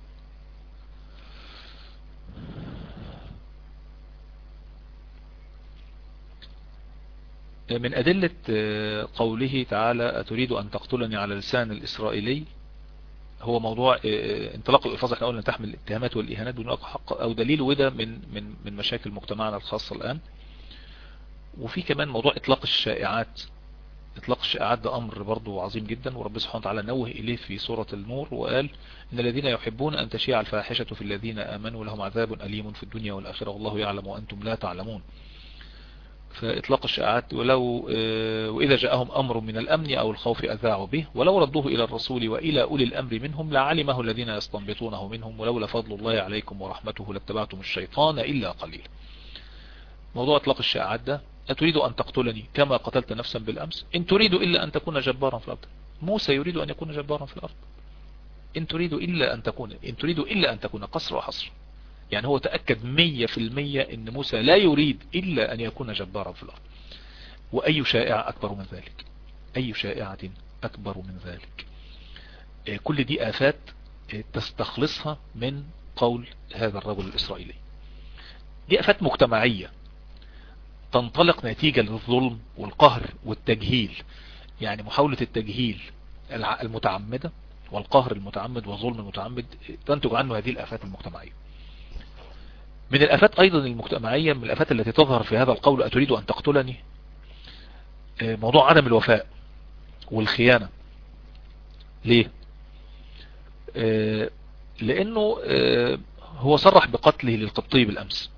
من أدلة قوله تعالى أتريد أن تقتلني على لسان الإسرائيلي هو موضوع انطلاق الإلفاظ احنا قلنا تحمل الاتهامات والإهانات بدون حق أو دليل وده من من من مشاكل مجتمعنا الخاصة الآن وفي كمان موضوع إطلاق الشائعات إطلاق الشائعات ده أمر برضو عظيم جدا ورب سبحانه وتعالى نوه إليه في سورة النور وقال إن الذين يحبون أن تشيع الفاحشة في الذين آمنوا لهم عذاب أليم في الدنيا والآخرة والله يعلم وأنتم لا تعلمون فإطلاق الشائعات ولو وإذا جاءهم أمر من الأمن أو الخوف أذاعوا به ولو ردوه إلى الرسول وإلى أولي الأمر منهم لعلمه الذين يستنبطونه منهم ولولا فضل الله عليكم ورحمته لاتبعتم الشيطان إلا قليل موضوع إطلاق الشائعات ده أتريد أن تقتلني كما قتلت نفسا بالأمس إن تريد إلا أن تكون جبارا في الأرض موسى يريد أن يكون جبارا في الأرض إن تريد إلا أن تكون إن تريد إلا أن تكون قصر وحصر يعني هو تأكد مية في المية ان موسى لا يريد الا ان يكون جبارا في الارض واي شائعة اكبر من ذلك اي شائعة اكبر من ذلك كل دي افات تستخلصها من قول هذا الرجل الاسرائيلي دي افات مجتمعية تنطلق نتيجة للظلم والقهر والتجهيل يعني محاولة التجهيل المتعمدة والقهر المتعمد والظلم المتعمد تنتج عنه هذه الافات المجتمعية من الافات ايضا المجتمعية من الافات التي تظهر في هذا القول اتريد ان تقتلني موضوع عدم الوفاء والخيانة ليه لانه هو صرح بقتله للقبطي بالامس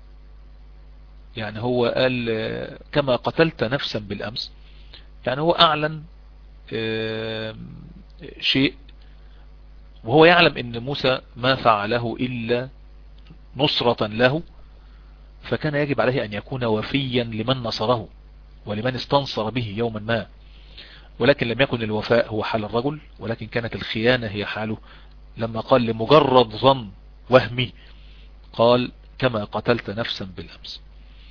يعني هو قال كما قتلت نفسا بالامس يعني هو اعلن شيء وهو يعلم ان موسى ما فعله الا نصرة له فكان يجب عليه أن يكون وفيا لمن نصره ولمن استنصر به يوما ما ولكن لم يكن الوفاء هو حال الرجل ولكن كانت الخيانة هي حاله لما قال لمجرد ظن وهمي قال كما قتلت نفسا بالأمس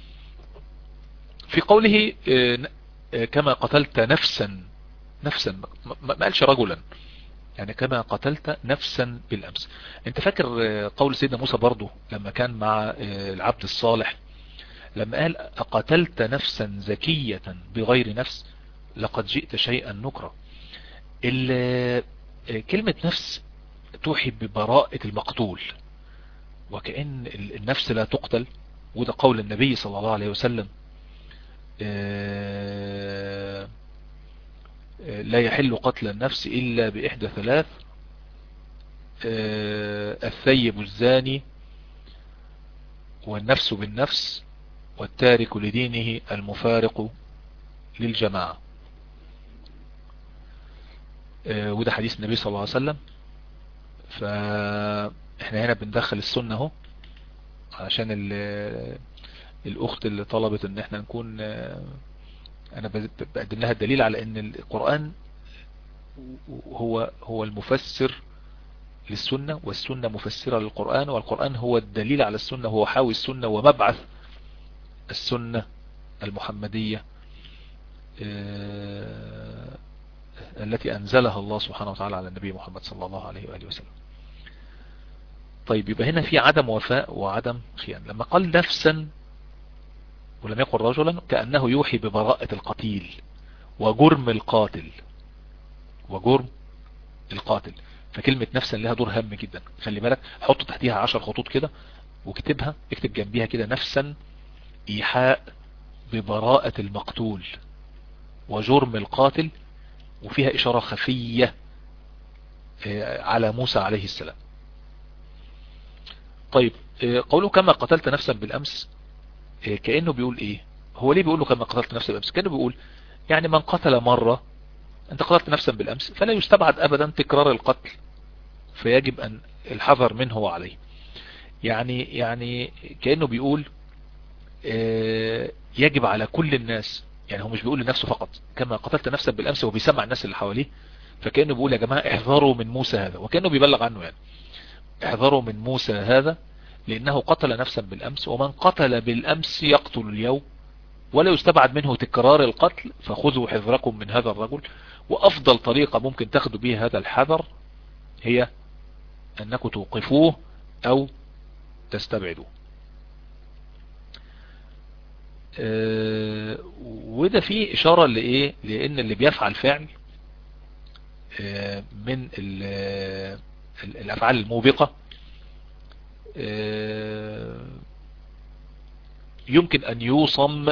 في قوله كما قتلت نفسا نفسا ما قالش رجلا يعني كما قتلت نفسا بالأمس انت فاكر قول سيدنا موسى برضو لما كان مع العبد الصالح لما قال أقتلت نفسا زكية بغير نفس لقد جئت شيئا نكرا كلمة نفس توحي ببراءة المقتول وكأن النفس لا تقتل وده قول النبي صلى الله عليه وسلم لا يحل قتل النفس إلا بإحدى ثلاث الثيب الزاني والنفس بالنفس والتارك لدينه المفارق للجماعة وده حديث النبي صلى الله عليه وسلم فاحنا هنا بندخل السنة اهو عشان الاخت اللي طلبت ان احنا نكون انا بقدم لها الدليل على ان القرآن هو هو المفسر للسنة والسنة مفسرة للقرآن والقرآن هو الدليل على السنة هو حاوي السنة ومبعث السنة المحمدية التي أنزلها الله سبحانه وتعالى على النبي محمد صلى الله عليه وآله وسلم طيب يبقى هنا في عدم وفاء وعدم خيانة لما قال نفسا ولم يقل رجلا كأنه يوحي ببراءة القتيل وجرم القاتل وجرم القاتل فكلمة نفسا لها دور هام جدا خلي بالك حط تحتيها عشر خطوط كده وكتبها اكتب جنبيها كده نفسا ايحاء ببراءة المقتول وجرم القاتل وفيها اشارة خفية على موسى عليه السلام طيب قوله كما قتلت نفسا بالامس كأنه بيقول ايه هو ليه بيقول له كما قتلت نفسا بالامس كأنه بيقول يعني من قتل مرة انت قتلت نفسا بالامس فلا يستبعد ابدا تكرار القتل فيجب ان الحذر منه وعليه يعني يعني كأنه بيقول يجب على كل الناس يعني هو مش بيقول لنفسه فقط كما قتلت نفسا بالامس هو بيسمع الناس اللي حواليه فكأنه بيقول يا جماعة احذروا من موسى هذا وكأنه بيبلغ عنه يعني احذروا من موسى هذا لانه قتل نفسا بالامس ومن قتل بالامس يقتل اليوم ولا يستبعد منه تكرار القتل فخذوا حذركم من هذا الرجل وافضل طريقة ممكن تاخدوا بها هذا الحذر هي انكم توقفوه او تستبعدوه أه وده فيه اشارة لايه لان اللي بيفعل فعل أه من الافعال الموبقة أه يمكن ان يوصم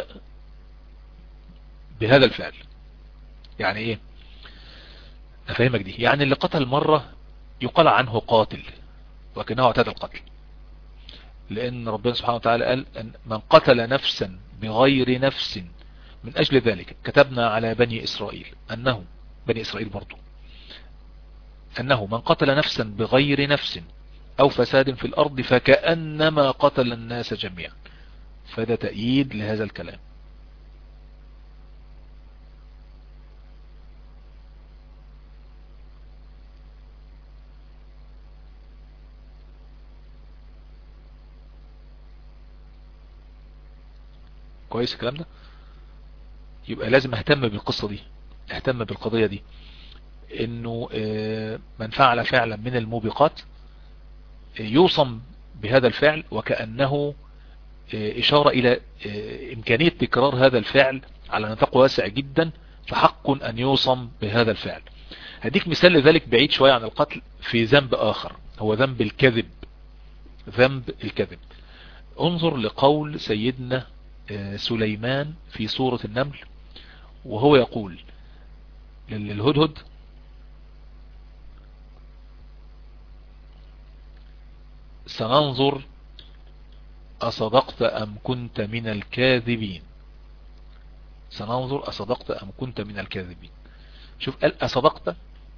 بهذا الفعل يعني ايه افهمك دي يعني اللي قتل مرة يقال عنه قاتل وكأنه اعتاد القتل لان ربنا سبحانه وتعالى قال أن من قتل نفسا بغير نفس من اجل ذلك كتبنا على بني اسرائيل انه بني اسرائيل برضو انه من قتل نفسا بغير نفس او فساد في الارض فكأنما قتل الناس جميعا فده تأييد لهذا الكلام كويس الكلام ده يبقى لازم اهتم بالقصة دي اهتم بالقضية دي انه من فعل فعلا من الموبقات يوصم بهذا الفعل وكأنه اشارة الى امكانية تكرار هذا الفعل على نطاق واسع جدا فحق ان يوصم بهذا الفعل هديك مثال لذلك بعيد شوية عن القتل في ذنب اخر هو ذنب الكذب ذنب الكذب انظر لقول سيدنا سليمان في سورة النمل وهو يقول للهدهد سننظر أصدقت أم كنت من الكاذبين سننظر أصدقت أم كنت من الكاذبين شوف قال أصدقت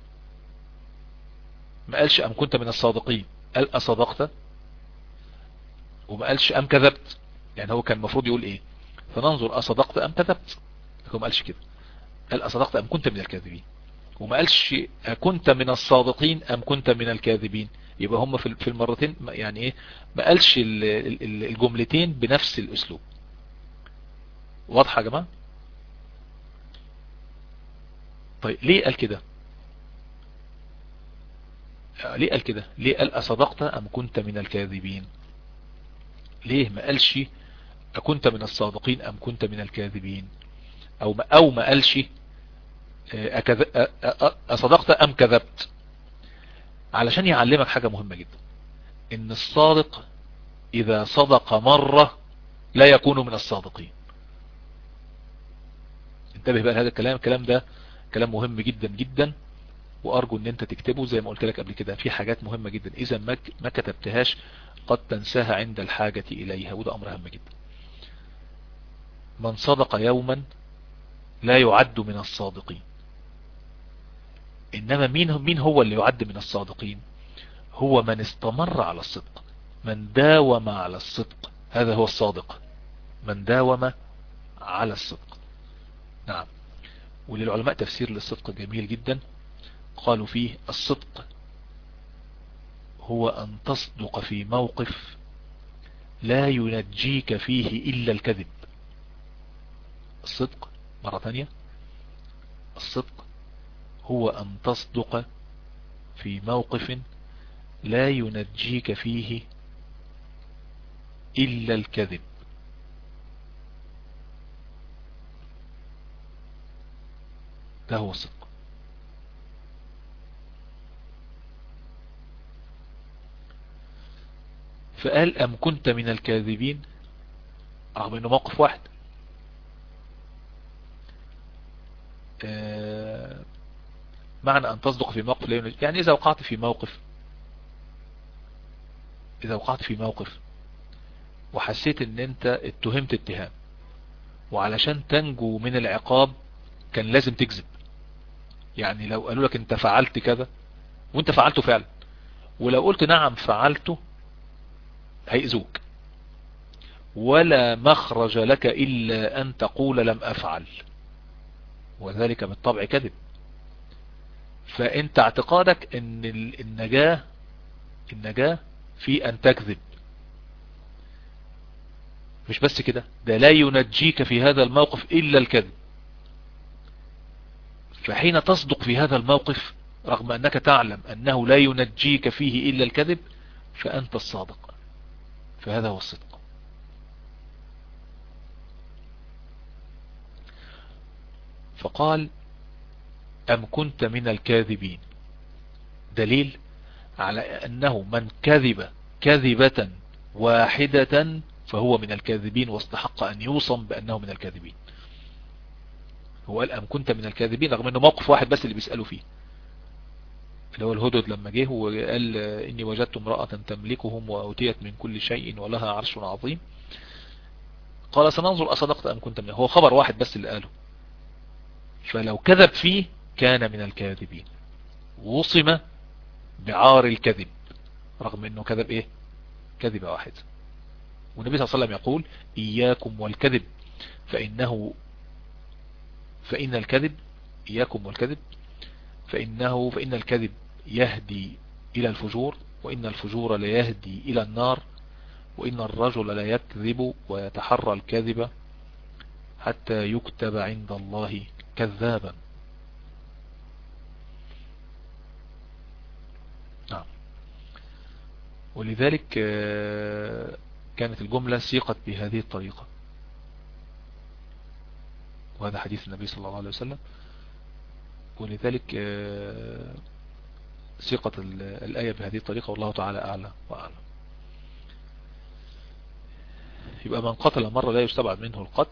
ما قالش أم كنت من الصادقين قال أصدقت وما قالش أم كذبت يعني هو كان المفروض يقول ايه فننظر اصدقت ام كذبت هو ما قالش كده قال اصدقت ام كنت من الكاذبين وما قالش كنت من الصادقين ام كنت من الكاذبين يبقى هم في المرتين يعني ايه ما قالش الجملتين بنفس الاسلوب واضحة يا جماعة طيب ليه قال كده ليه قال كده ليه قال اصدقت ام كنت من الكاذبين ليه ما قالش أكنت من الصادقين أم كنت من الكاذبين أو ما, أو ما قالش أصدقت أم كذبت علشان يعلمك حاجة مهمة جدا إن الصادق إذا صدق مرة لا يكون من الصادقين انتبه بقى هذا الكلام الكلام ده كلام مهم جدا جدا وأرجو أن أنت تكتبه زي ما قلت لك قبل كده في حاجات مهمة جدا إذا ما كتبتهاش قد تنساها عند الحاجة إليها وده أمر هام جدا من صدق يوما لا يعد من الصادقين إنما مين مين هو اللي يعد من الصادقين هو من استمر على الصدق من داوم على الصدق هذا هو الصادق من داوم على الصدق نعم وللعلماء تفسير للصدق جميل جدا قالوا فيه الصدق هو أن تصدق في موقف لا ينجيك فيه إلا الكذب الصدق مرة ثانية الصدق هو أن تصدق في موقف لا ينجيك فيه إلا الكذب ده هو الصدق فقال أم كنت من الكاذبين رغم أنه موقف واحد آه، معنى أن تصدق في موقف لا يعني إذا وقعت في موقف إذا وقعت في موقف وحسيت أن أنت اتهمت اتهام وعلشان تنجو من العقاب كان لازم تكذب يعني لو قالوا لك انت فعلت كذا وانت فعلته فعلا ولو قلت نعم فعلته هيأذوك ولا مخرج لك إلا أن تقول لم أفعل وذلك بالطبع كذب فانت اعتقادك ان النجاة النجاة في ان تكذب مش بس كده ده لا ينجيك في هذا الموقف الا الكذب فحين تصدق في هذا الموقف رغم انك تعلم انه لا ينجيك فيه الا الكذب فانت الصادق فهذا هو الصدق فقال أم كنت من الكاذبين دليل على أنه من كذب كذبة واحدة فهو من الكاذبين واستحق أن يوصم بأنه من الكاذبين هو قال أم كنت من الكاذبين رغم أنه موقف واحد بس اللي بيسألوا فيه اللي هو الهدد لما جه وقال إني وجدت امرأة تملكهم وأوتيت من كل شيء ولها عرش عظيم قال سننظر أصدقت أم كنت منه هو خبر واحد بس اللي قاله فلو كذب فيه كان من الكاذبين وصم بعار الكذب رغم انه كذب ايه كذب واحد والنبي صلى الله عليه وسلم يقول اياكم والكذب فانه فان الكذب اياكم والكذب فانه فان الكذب يهدي الى الفجور وان الفجور لا يهدي الى النار وان الرجل لا يكذب ويتحرى الكذب حتى يكتب عند الله كذابا نعم ولذلك آه، كانت الجملة سيقت بهذه الطريقة وهذا حديث النبي صلى الله عليه وسلم ولذلك آه، سيقت الآية بهذه الطريقة والله تعالى أعلى وأعلم يبقى من قتل مرة لا يستبعد منه القتل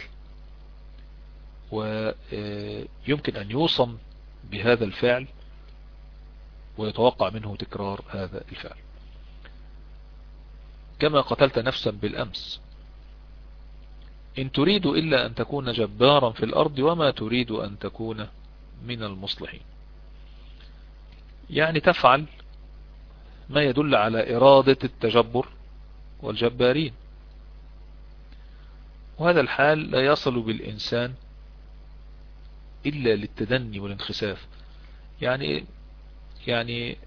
ويمكن أن يوصم بهذا الفعل ويتوقع منه تكرار هذا الفعل كما قتلت نفسا بالأمس إن تريد إلا أن تكون جبارا في الأرض وما تريد أن تكون من المصلحين يعني تفعل ما يدل على إرادة التجبر والجبارين وهذا الحال لا يصل بالإنسان إلا للتدني والانخساف يعني يعني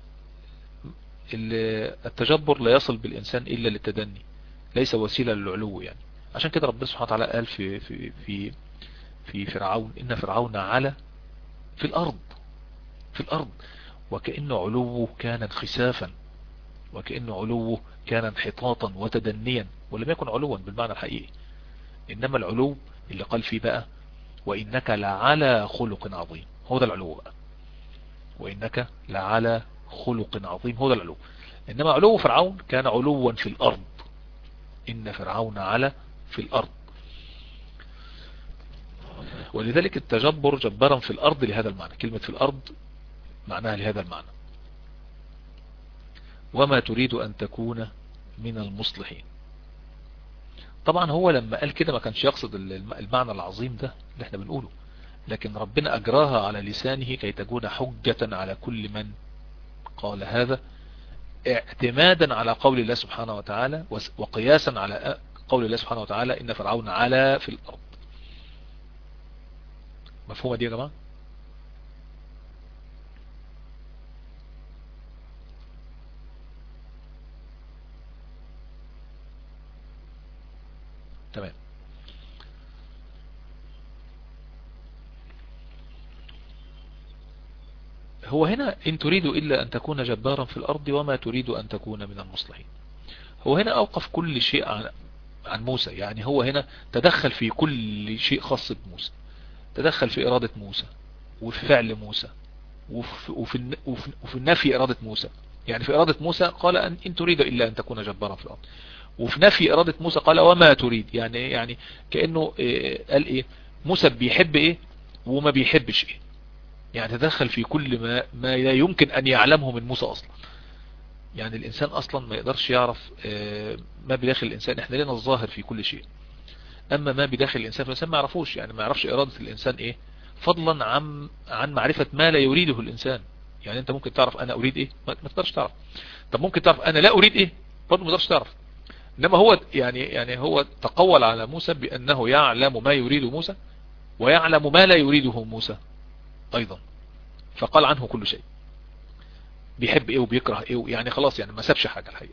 التجبر لا يصل بالإنسان إلا للتدني ليس وسيلة للعلو يعني عشان كده ربنا سبحانه وتعالى قال في في في في فرعون إن فرعون على في الأرض في الأرض وكأن علوه كان انخسافا وكأن علوه كان انحطاطا وتدنيا ولم يكن علوا بالمعنى الحقيقي إنما العلو اللي قال فيه بقى وإنك لعلى خلق عظيم هو ده العلو بقى وإنك لعلى خلق عظيم هو ده العلو إنما علو فرعون كان علوا في الأرض إن فرعون على في الأرض ولذلك التجبر جبارا في الأرض لهذا المعنى كلمة في الأرض معناها لهذا المعنى وما تريد أن تكون من المصلحين طبعا هو لما قال كده ما كانش يقصد المعنى العظيم ده اللي احنا بنقوله لكن ربنا أجراها على لسانه كي تكون حجة على كل من قال هذا اعتمادا على قول الله سبحانه وتعالى وقياسا على قول الله سبحانه وتعالى إن فرعون علا في الأرض مفهومة دي يا جماعة تمام هو هنا إن تريد إلا أن تكون جبارا في الأرض وما تريد أن تكون من المصلحين هو هنا أوقف كل شيء عن, عن موسى يعني هو هنا تدخل في كل شيء خاص بموسى تدخل في إرادة موسى وفي فعل موسى وفي, وفي, وفي, وفي النفي إرادة موسى يعني في إرادة موسى قال أن إن تريد إلا أن تكون جبارا في الأرض وفي نفي إرادة موسى قال وما تريد يعني يعني كأنه إيه قال إيه موسى بيحب إيه وما بيحبش إيه يعني تدخل في كل ما, ما لا يمكن أن يعلمه من موسى أصلا يعني الإنسان أصلا ما يقدرش يعرف ما بداخل الإنسان احنا لنا الظاهر في كل شيء أما ما بداخل الإنسان فالإنسان ما يعرفوش يعني ما يعرفش إرادة الإنسان إيه فضلا عن عن معرفة ما لا يريده الإنسان يعني أنت ممكن تعرف أنا أريد إيه ما تقدرش تعرف طب ممكن تعرف أنا لا أريد إيه برضه ما تقدرش تعرف إنما هو يعني يعني هو تقول على موسى بأنه يعلم ما يريد موسى ويعلم ما لا يريده موسى أيضا فقال عنه كل شيء بيحب ايه وبيكره ايه يعني خلاص يعني ما سابش حاجة الحقيقة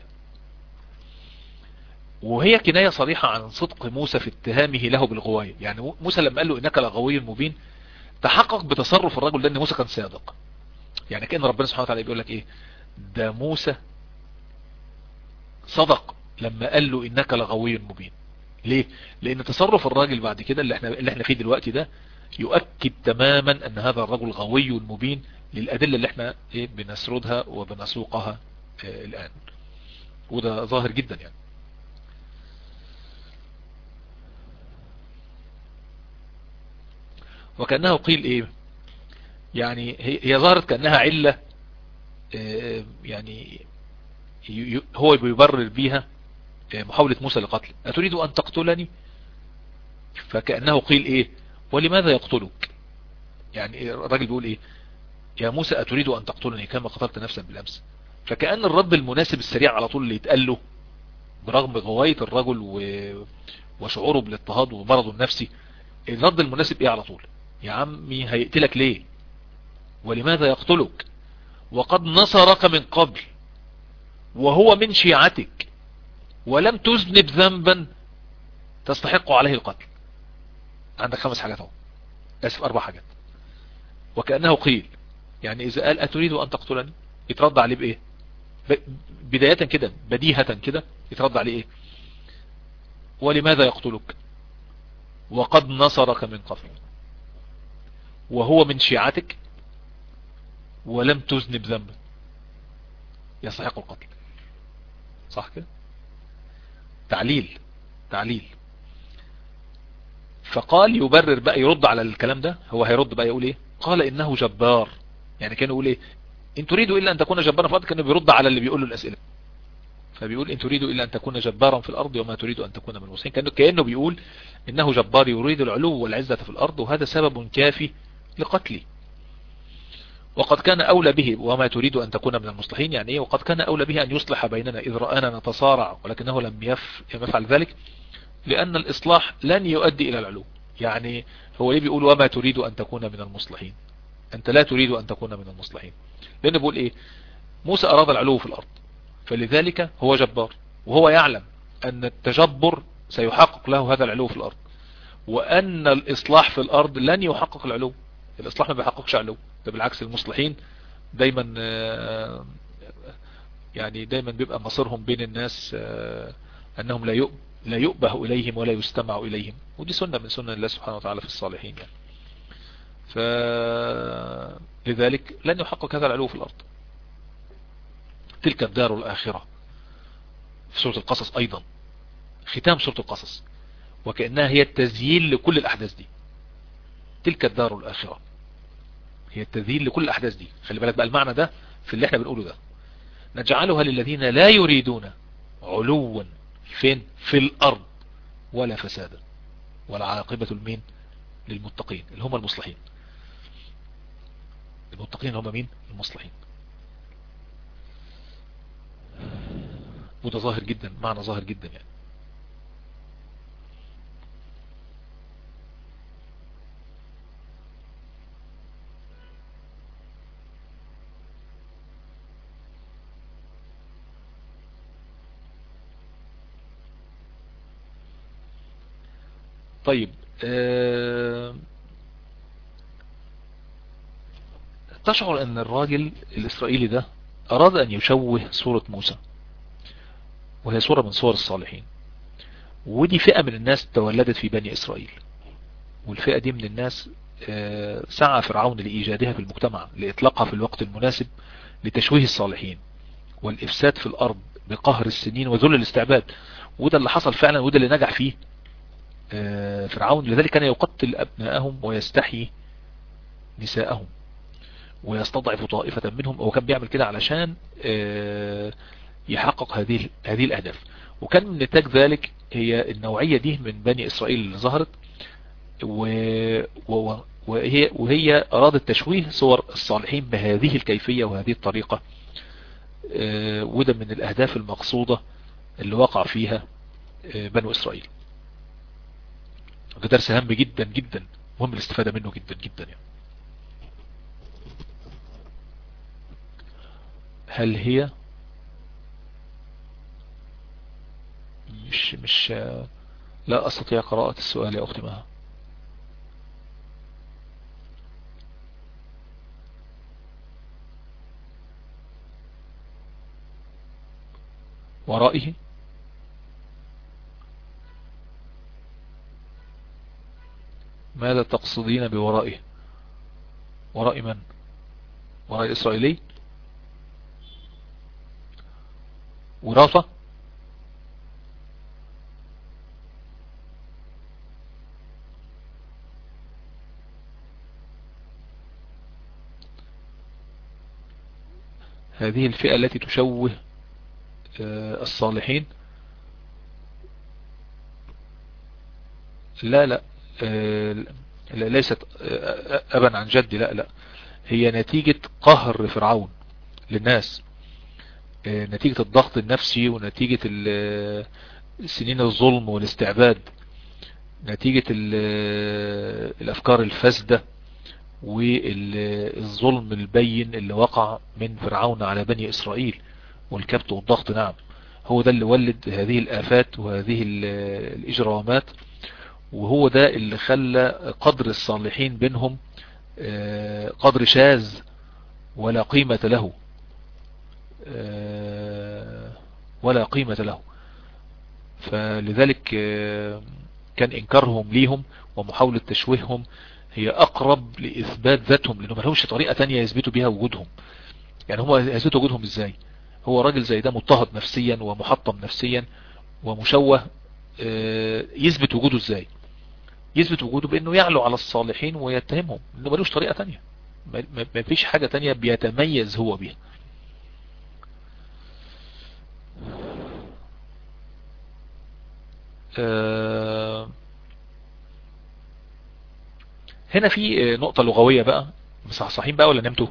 وهي كناية صريحة عن صدق موسى في اتهامه له بالغواية يعني موسى لما قال له انك لغوي مبين تحقق بتصرف الرجل ده ان موسى كان صادق يعني كأن ربنا سبحانه وتعالى بيقول لك ايه ده موسى صدق لما قال له انك لغوي مبين ليه لان تصرف الراجل بعد كده اللي احنا اللي احنا فيه دلوقتي ده يؤكد تماما ان هذا الرجل غوي مبين للأدلة اللي احنا ايه بنسردها وبنسوقها اه الآن وده ظاهر جدا يعني وكأنه قيل ايه يعني هي ظهرت كأنها علة اه يعني هو بيبرر بيها محاولة موسى لقتله أتريد أن تقتلني فكأنه قيل ايه ولماذا يقتلك يعني الراجل بيقول ايه يا موسى أتريد أن تقتلني كما قتلت نفسا بالأمس فكأن الرد المناسب السريع على طول اللي يتقال له برغم غواية الرجل و... وشعوره بالاضطهاد ومرضه النفسي الرد المناسب ايه على طول يا عمي هيقتلك ليه ولماذا يقتلك وقد نصرك من قبل وهو من شيعتك ولم تذنب ذنبا تستحق عليه القتل عندك خمس حاجات اهو اسف اربع حاجات وكأنه قيل يعني اذا قال اتريد ان تقتلني يترد عليه بايه بداية كده بديهة كده يترد عليه ايه ولماذا يقتلك وقد نصرك من قبل وهو من شيعتك ولم تذنب ذنبا يستحق القتل صح كده تعليل تعليل فقال يبرر بقى يرد على الكلام ده هو هيرد بقى يقول ايه قال انه جبار يعني كان يقول ايه ان تريدوا الا ان تكون جبارا في الارض كان بيرد على اللي بيقول له الاسئله فبيقول ان تريدوا الا ان تكون جبارا في الارض وما تريد ان تكون من المصلحين كانه كانه بيقول انه جبار يريد العلو والعزه في الارض وهذا سبب كافي لقتلي وقد كان أولى به وما تريد أن تكون من المصلحين يعني إيه وقد كان أولى به أن يصلح بيننا إذ رآنا نتصارع ولكنه لم يفعل ذلك لأن الإصلاح لن يؤدي إلى العلو يعني هو ليه بيقول وما تريد أن تكون من المصلحين أنت لا تريد أن تكون من المصلحين لأنه بيقول إيه موسى أراد العلو في الأرض فلذلك هو جبار وهو يعلم أن التجبر سيحقق له هذا العلو في الأرض وأن الإصلاح في الأرض لن يحقق العلو الإصلاح ما بيحققش علو ده بالعكس المصلحين دايما يعني دايما بيبقى مصيرهم بين الناس أنهم لا لا يؤبه إليهم ولا يستمع إليهم ودي سنة من سنة الله سبحانه وتعالى في الصالحين يعني فلذلك لن يحقق هذا العلو في الأرض تلك الدار الآخرة في سورة القصص أيضا ختام سورة القصص وكأنها هي التزيين لكل الأحداث دي تلك الدار الآخرة هي التذييل لكل الأحداث دي خلي بالك بقى المعنى ده في اللي احنا بنقوله ده نجعلها للذين لا يريدون علوا فين في الأرض ولا فسادا ولا عاقبة المين للمتقين اللي هم المصلحين المتقين اللي هم مين المصلحين وده ظاهر جدا معنى ظاهر جدا يعني طيب أه تشعر ان الراجل الاسرائيلي ده اراد ان يشوه صورة موسى وهي صورة من صور الصالحين ودي فئة من الناس تولدت في بني اسرائيل والفئة دي من الناس أه سعى فرعون لإيجادها في المجتمع لإطلاقها في الوقت المناسب لتشويه الصالحين والإفساد في الأرض بقهر السنين وذل الاستعباد وده اللي حصل فعلا وده اللي نجح فيه فرعون لذلك كان يقتل أبناءهم ويستحيي نساءهم ويستضعف طائفة منهم هو كان بيعمل كده علشان يحقق هذه هذه الأهداف وكان من نتاج ذلك هي النوعية دي من بني إسرائيل اللي ظهرت وهي, وهي أرادت تشويه صور الصالحين بهذه الكيفية وهذه الطريقة وده من الأهداف المقصودة اللي وقع فيها بنو إسرائيل ده درس هام جدا جدا مهم الاستفادة منه جدا جدا يعني. هل هي مش مش لا استطيع قراءة السؤال يا اختي مها ورائه ماذا تقصدين بورائه وراء من وراء الإسرائيلي وراثة هذه الفئة التي تشوه الصالحين لا لا ليست أبا عن جدي لا لا هي نتيجة قهر فرعون للناس نتيجة الضغط النفسي ونتيجة سنين الظلم والاستعباد نتيجة الأفكار الفاسدة والظلم البين اللي وقع من فرعون على بني إسرائيل والكبت والضغط نعم هو ده اللي ولد هذه الآفات وهذه الإجرامات وهو ده اللي خلى قدر الصالحين بينهم قدر شاذ ولا قيمة له ولا قيمة له فلذلك كان انكارهم ليهم ومحاولة تشويههم هي اقرب لاثبات ذاتهم لانه ما لهمش طريقة تانية يثبتوا بها وجودهم يعني هم يثبتوا وجودهم ازاي هو راجل زي ده مضطهد نفسيا ومحطم نفسيا ومشوه يثبت وجوده ازاي يثبت وجوده بانه يعلو على الصالحين ويتهمهم انه ملوش طريقة تانية ما فيش حاجة تانية بيتميز هو بيها هنا في نقطة لغوية بقى مصحصحين بقى ولا نمتوا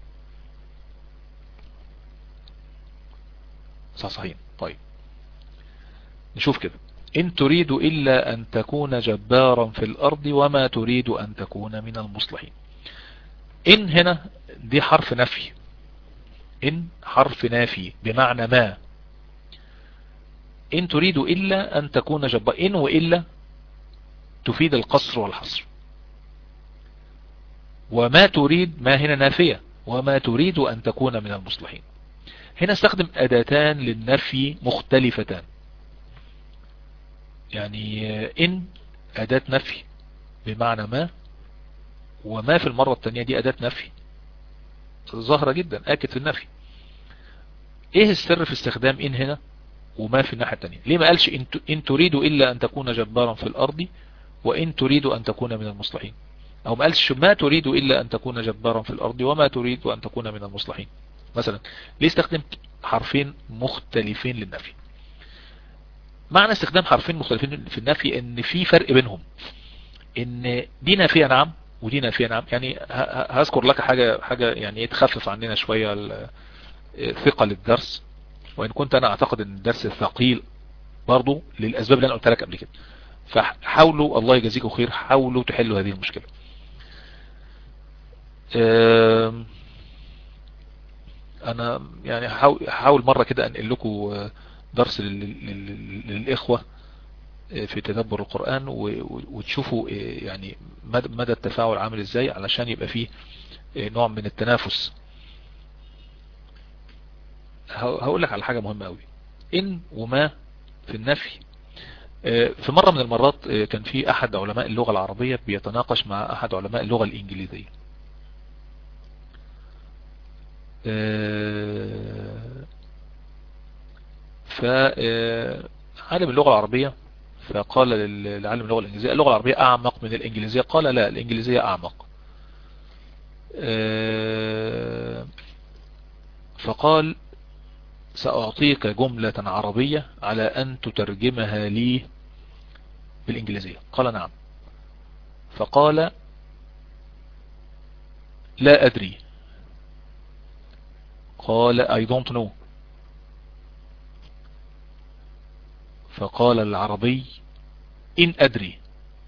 مصحصحين طيب نشوف كده إن تريد إلا أن تكون جبارا في الأرض وما تريد أن تكون من المصلحين إن هنا دي حرف نفي إن حرف نافي بمعنى ما إن تريد إلا أن تكون جبار إن وإلا تفيد القصر والحصر وما تريد ما هنا نافية وما تريد أن تكون من المصلحين هنا استخدم أداتان للنفي مختلفتان يعني إن أداة نفي بمعنى ما وما في المرة التانية دي أداة نفي ظاهرة جدا آكد في النفي ايه السر في استخدام إن هنا وما في الناحية التانية ليه ما قالش إن تريد إلا أن تكون جبارا في الأرض وإن تريد أن تكون من المصلحين أو ما قالش ما تريد إلا أن تكون جبارا في الأرض وما تريد أن تكون من المصلحين مثلا ليه استخدمت حرفين مختلفين للنفي معنى استخدام حرفين مختلفين في النفي ان في فرق بينهم ان دي نافية نعم ودي نافية نعم يعني هذكر لك حاجة حاجة يعني تخفف عننا شوية ثقة للدرس وان كنت انا اعتقد ان الدرس ثقيل برضو للاسباب اللي انا قلت لك قبل كده فحاولوا الله يجازيكم خير حاولوا تحلوا هذه المشكلة انا يعني هحاول مرة كده انقل لكم درس للاخوة في تدبر القرآن وتشوفوا يعني مدى التفاعل عامل ازاي علشان يبقى فيه نوع من التنافس هقول لك على حاجة مهمة قوي ان وما في النفي في مرة من المرات كان في احد علماء اللغة العربية بيتناقش مع احد علماء اللغة الانجليزية فعالم اللغة العربية فقال لعالم اللغة الانجليزية اللغة العربية اعمق من الانجليزية قال لا الانجليزية اعمق فقال سأعطيك جملة عربية على أن تترجمها لي بالإنجليزية قال نعم فقال لا أدري قال I don't know فقال العربي إن أدري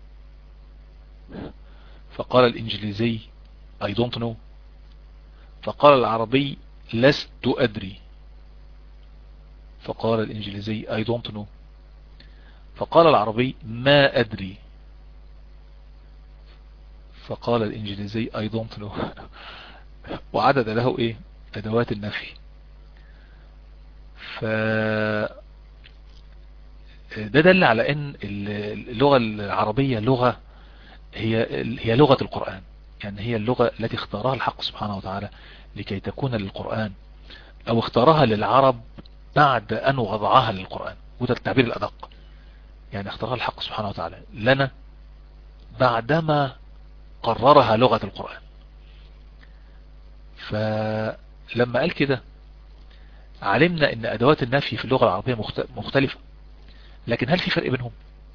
فقال الإنجليزي I don't know فقال العربي لست أدري فقال الإنجليزي I don't know فقال العربي ما أدري فقال الإنجليزي I don't know وعدد له إيه أدوات النفي ف ده دل على ان اللغة العربية لغة هي هي لغة القرآن يعني هي اللغة التي اختارها الحق سبحانه وتعالى لكي تكون للقرآن او اختارها للعرب بعد ان وضعها للقرآن وده التعبير الادق يعني اختارها الحق سبحانه وتعالى لنا بعدما قررها لغة القرآن فلما قال كده علمنا ان ادوات النفي في اللغة العربية مختلفة لكن هل في فرق بينهم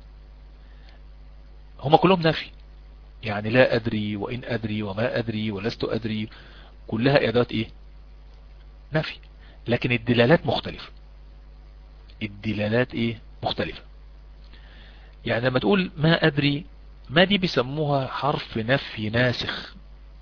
هما كلهم نفي يعني لا ادري وان ادري وما ادري ولست ادري كلها ادوات ايه نفي لكن الدلالات مختلفة الدلالات ايه مختلفة يعني لما تقول ما ادري ما دي بيسموها حرف نفي ناسخ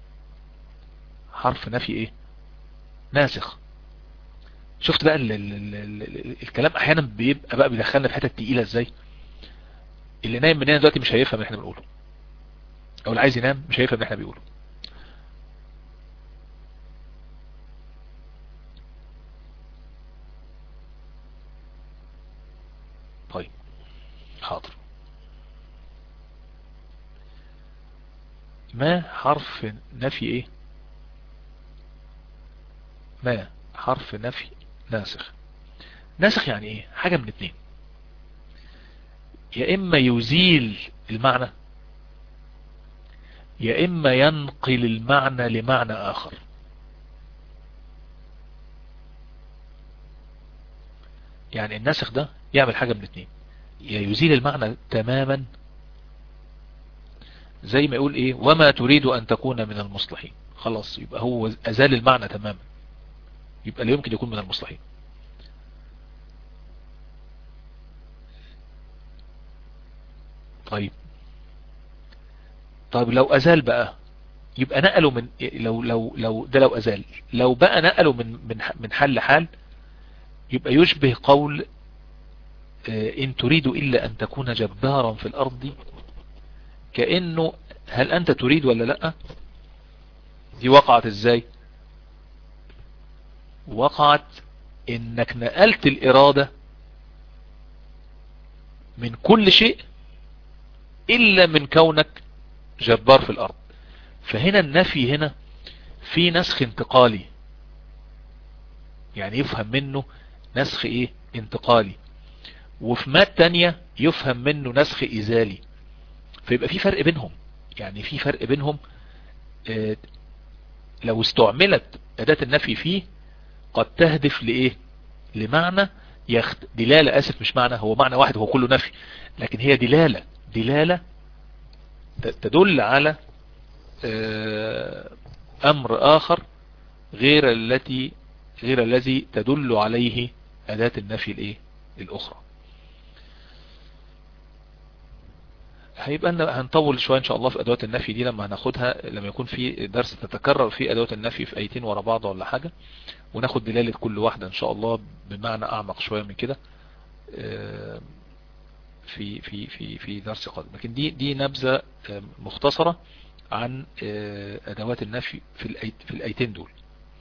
حرف نفي ايه ناسخ شفت بقى ال ال ال ال الكلام احيانا بيبقى بقى بيدخلنا في حتة تقيلة ازاي اللي نايم مننا دلوقتي مش هيفهم اللي احنا بنقوله او اللي عايز ينام مش هيفهم اللي احنا بنقوله طيب حاضر ما حرف نفي ايه ما حرف نفي ناسخ ناسخ يعني ايه حاجة من اتنين يا اما يزيل المعنى يا اما ينقل المعنى لمعنى اخر يعني الناسخ ده يعمل حاجة من اتنين يا يزيل المعنى تماما زي ما يقول ايه وما تريد ان تكون من المصلحين خلاص يبقى هو ازال المعنى تماما يبقى لا يمكن يكون من المصلحين طيب طيب لو ازال بقى يبقى نقلوا من لو لو لو ده لو ازال لو بقى نقلوا من من من حال لحال يبقى يشبه قول ان تريد الا ان تكون جبارا في الارض كأنه هل انت تريد ولا لا دي وقعت ازاي وقعت انك نقلت الارادة من كل شيء الا من كونك جبار في الارض فهنا النفي هنا في نسخ انتقالي يعني يفهم منه نسخ ايه انتقالي وفي مات تانية يفهم منه نسخ ازالي فيبقى في فرق بينهم يعني في فرق بينهم اه لو استعملت اداة النفي فيه قد تهدف لايه لمعنى يخت... دلالة اسف مش معنى هو معنى واحد هو كله نفي لكن هي دلالة دلالة تدل على امر اخر غير التي غير الذي تدل عليه اداة النفي الايه الاخرى هيبقى هنطول شوية ان شاء الله في ادوات النفي دي لما هناخدها لما يكون في درس تتكرر في ادوات النفي في ايتين ورا بعض ولا حاجة وناخد دلالة كل واحدة ان شاء الله بمعنى اعمق شوية من كده في في في في درس قادم لكن دي دي نبذة مختصرة عن ادوات النفي في الأيت في الايتين دول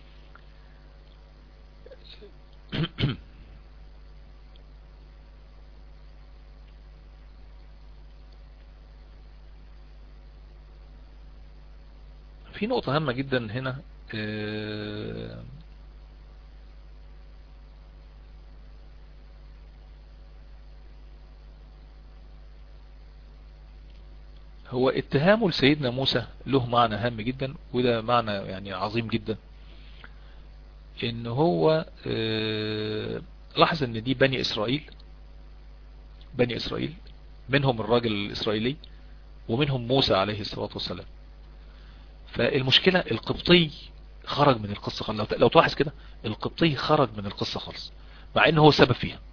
في نقطة هامة جدا هنا هو اتهامه لسيدنا موسى له معنى هام جدا وده معنى يعني عظيم جدا ان هو لاحظ ان دي بني اسرائيل بني اسرائيل منهم الراجل الاسرائيلي ومنهم موسى عليه الصلاة والسلام فالمشكلة القبطي خرج من القصة خالص لو تلاحظ كده القبطي خرج من القصة خالص مع انه هو سبب فيها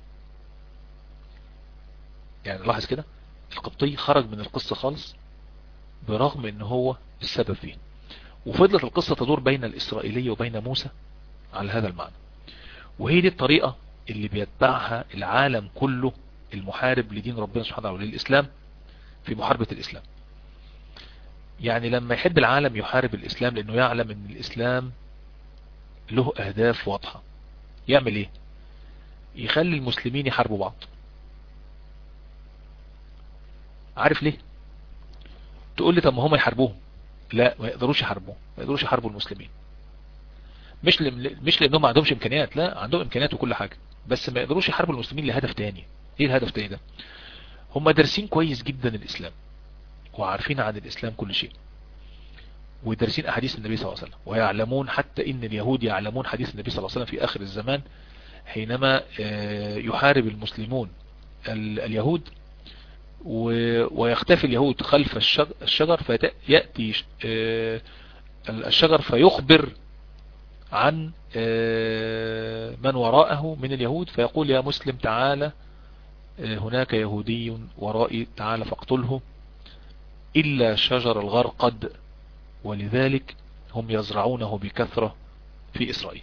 يعني لاحظ كده القبطي خرج من القصة خالص برغم ان هو السبب فيها وفضلت القصة تدور بين الاسرائيلية وبين موسى على هذا المعنى وهي دي الطريقة اللي بيتبعها العالم كله المحارب لدين ربنا سبحانه وتعالى وللإسلام في محاربة الإسلام يعني لما يحب العالم يحارب الإسلام لأنه يعلم أن الإسلام له أهداف واضحة يعمل إيه يخلي المسلمين يحاربوا بعض عارف ليه تقول لي طب ما هم يحاربوهم لا ما يقدروش يحاربوهم ما يقدروش يحاربوا المسلمين مش ل... مش لانهم ما عندهمش امكانيات لا عندهم امكانيات وكل حاجة بس ما يقدروش يحاربوا المسلمين لهدف تاني ايه الهدف تاني ده هم دارسين كويس جدا الاسلام وعارفين عن الاسلام كل شيء ودارسين احاديث النبي صلى الله عليه وسلم ويعلمون حتى ان اليهود يعلمون حديث النبي صلى الله عليه وسلم في اخر الزمان حينما يحارب المسلمون اليهود ويختفي اليهود خلف الشجر فيأتي الشجر فيخبر عن من وراءه من اليهود فيقول يا مسلم تعالى هناك يهودي ورائي تعالى فاقتله إلا شجر الغرقد ولذلك هم يزرعونه بكثرة في إسرائيل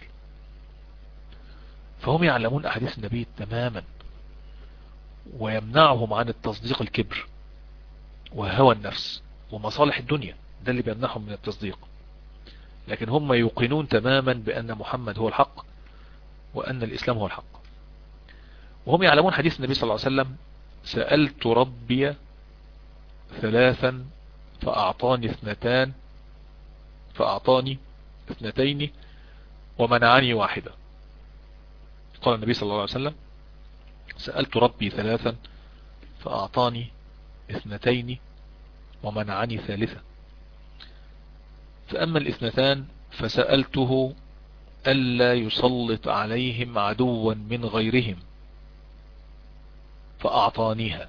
فهم يعلمون أحاديث النبي تماما ويمنعهم عن التصديق الكبر وهوى النفس ومصالح الدنيا ده اللي بيمنعهم من التصديق لكن هم يوقنون تماما بأن محمد هو الحق وأن الإسلام هو الحق وهم يعلمون حديث النبي صلى الله عليه وسلم سألت ربي ثلاثا فأعطاني اثنتان فأعطاني اثنتين ومنعني واحدة قال النبي صلى الله عليه وسلم سألت ربي ثلاثا فأعطاني اثنتين ومنعني ثالثة فأما الاثنتان فسألته ألا يسلط عليهم عدوا من غيرهم فأعطانيها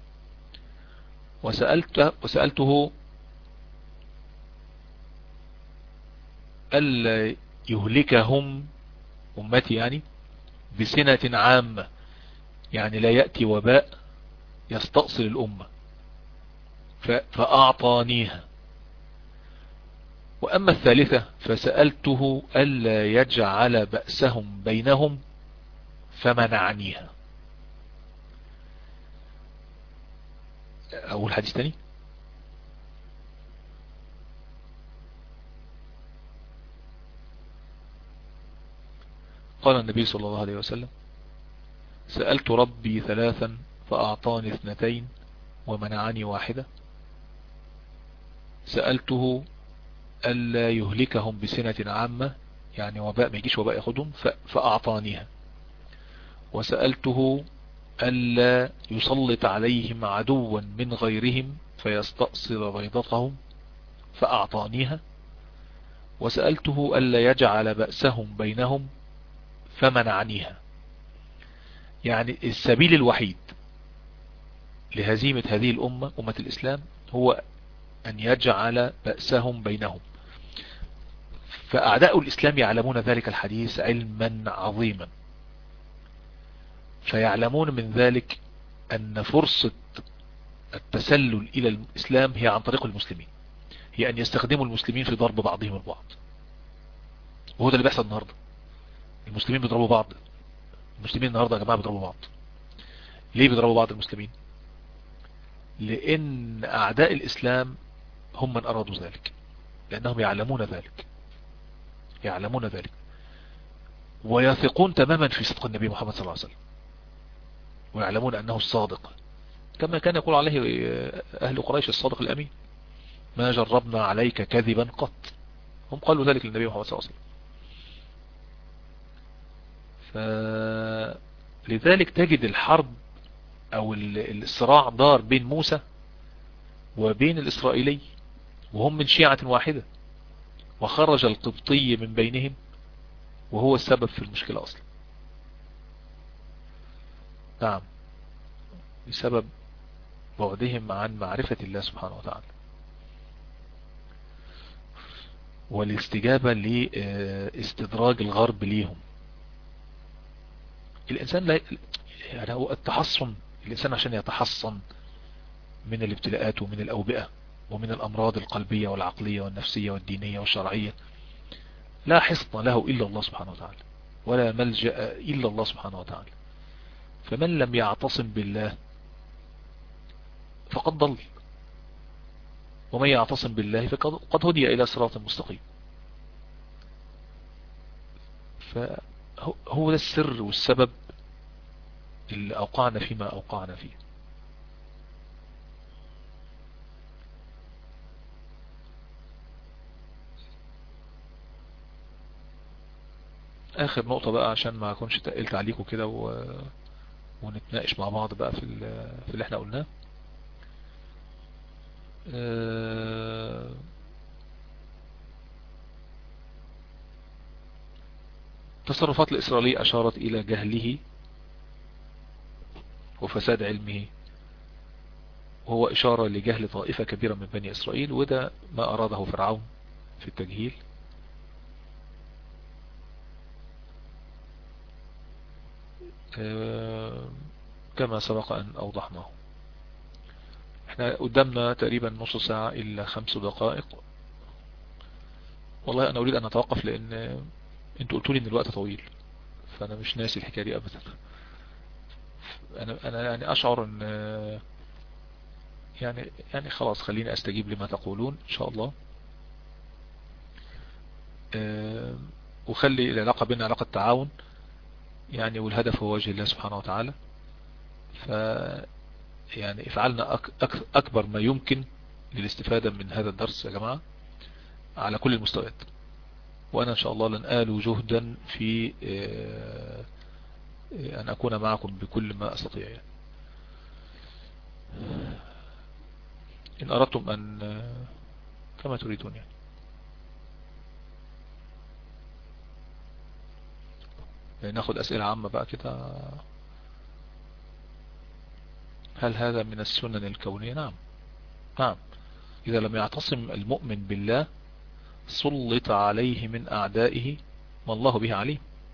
وسألت وسألته ألا يهلكهم أمتي يعني بسنة عامة يعني لا يأتي وباء يستأصل الأمة فأعطانيها وأما الثالثة فسألته ألا يجعل بأسهم بينهم فمنعنيها أول حديث تاني قال النبي صلى الله عليه وسلم سألت ربي ثلاثا فأعطاني اثنتين ومنعني واحدة سألته ألا يهلكهم بسنة عامة يعني وباء ما يجيش وباء ياخدهم فأعطانيها وسألته ألا يسلط عليهم عدوا من غيرهم فيستأصل بيضتهم فأعطانيها وسألته ألا يجعل بأسهم بينهم فمنعنيها يعني السبيل الوحيد لهزيمة هذه الأمة أمة الإسلام هو أن يجعل بأسهم بينهم فأعداء الإسلام يعلمون ذلك الحديث علما عظيما فيعلمون من ذلك أن فرصة التسلل إلى الإسلام هي عن طريق المسلمين هي أن يستخدموا المسلمين في ضرب بعضهم البعض وهو ده اللي بيحصل النهاردة المسلمين بيضربوا بعض المسلمين النهاردة يا جماعة بيضربوا بعض ليه بيضربوا بعض المسلمين لأن أعداء الإسلام هم من أرادوا ذلك لأنهم يعلمون ذلك يعلمون ذلك ويثقون تماما في صدق النبي محمد صلى الله عليه وسلم ويعلمون أنه الصادق كما كان يقول عليه أهل قريش الصادق الأمين ما جربنا عليك كذبا قط هم قالوا ذلك للنبي محمد صلى الله عليه وسلم فلذلك تجد الحرب او الصراع دار بين موسى وبين الاسرائيلي وهم من شيعة واحدة وخرج القبطي من بينهم وهو السبب في المشكلة اصلا نعم بسبب بعدهم عن معرفة الله سبحانه وتعالى والاستجابة لاستدراج الغرب ليهم الإنسان لا يعني هو التحصن الإنسان عشان يتحصن من الابتلاءات ومن الأوبئة ومن الأمراض القلبية والعقلية والنفسية والدينية والشرعية لا حصن له إلا الله سبحانه وتعالى ولا ملجأ إلا الله سبحانه وتعالى فمن لم يعتصم بالله فقد ضل ومن يعتصم بالله فقد هدي إلى صراط مستقيم فهو ده السر والسبب اللي أوقعنا فيما أوقعنا فيه آخر نقطة بقى عشان ما أكونش تقلت عليكم كده و... ونتناقش مع بعض بقى في, في اللي احنا قلناه أه... تصرفات الإسرائيلي أشارت إلى جهله وفساد علمه وهو إشارة لجهل طائفة كبيرة من بني إسرائيل وده ما أراده فرعون في التجهيل كما سبق أن أوضحناه احنا قدامنا تقريبا نص ساعة إلا خمس دقائق والله أنا أريد أن أتوقف لأن انتوا قلتوا لي ان الوقت طويل فانا مش ناسي الحكايه دي ابدا انا انا يعني اشعر ان يعني يعني خلاص خليني استجيب لما تقولون ان شاء الله وخلي العلاقه بيننا علاقه تعاون يعني والهدف هو وجه الله سبحانه وتعالى ف يعني افعلنا أك اكبر ما يمكن للاستفادة من هذا الدرس يا جماعة على كل المستويات وأنا إن شاء الله لن آل جهدا في أن أكون معكم بكل ما أستطيع يعني. إن أردتم أن كما تريدون يعني ناخد أسئلة عامة بقى كده هل هذا من السنن الكونية نعم نعم إذا لم يعتصم المؤمن بالله سلط عليه من أعدائه ما الله به عليم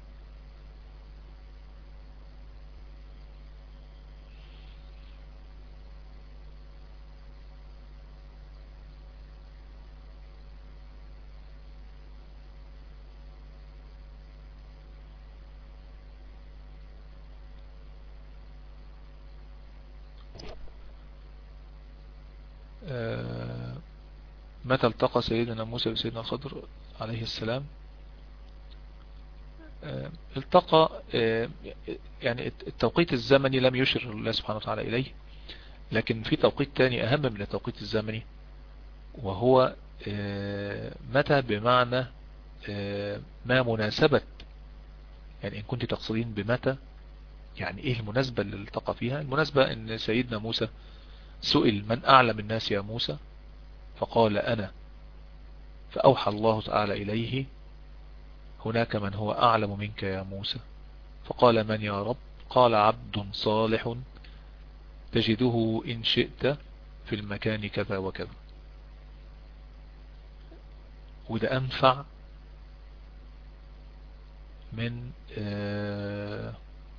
متى التقى سيدنا موسى بسيدنا الخضر عليه السلام التقى يعني التوقيت الزمني لم يشر الله سبحانه وتعالى إليه لكن في توقيت تاني أهم من التوقيت الزمني وهو متى بمعنى ما مناسبة يعني إن كنت تقصدين بمتى يعني إيه المناسبة اللي التقى فيها المناسبة أن سيدنا موسى سئل من أعلم الناس يا موسى فقال أنا فأوحى الله تعالى إليه هناك من هو أعلم منك يا موسى فقال من يا رب قال عبد صالح تجده إن شئت في المكان كذا وكذا وده أنفع من آه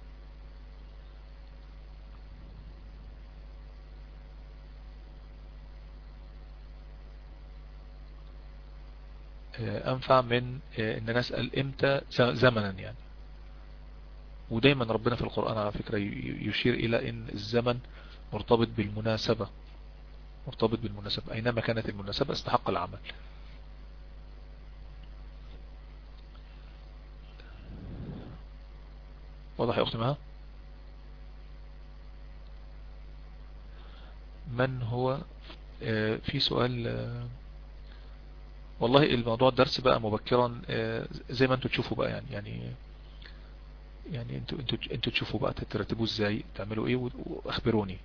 أنفع من إن نسأل إمتى زمنا يعني ودايما ربنا في القرآن على فكرة يشير إلى إن الزمن مرتبط بالمناسبة مرتبط بالمناسبة أينما كانت المناسبة استحق العمل واضح يا أختي مها من هو في سؤال والله الموضوع الدرس بقى مبكرا زي ما انتوا تشوفوا بقى يعني يعني يعني انتوا انتوا انتوا تشوفوا بقى ترتبوا ازاي تعملوا ايه واخبروني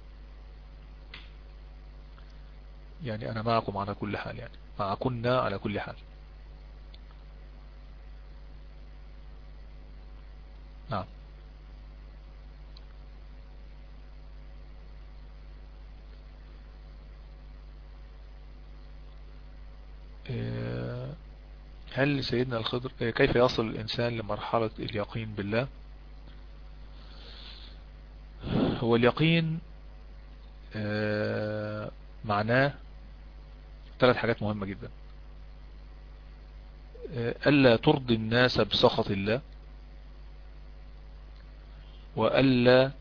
يعني انا معكم على كل حال يعني معكنا على كل حال نعم هل سيدنا الخضر كيف يصل الإنسان لمرحلة اليقين بالله هو اليقين معناه ثلاث حاجات مهمة جدا ألا ترضي الناس بسخط الله وألا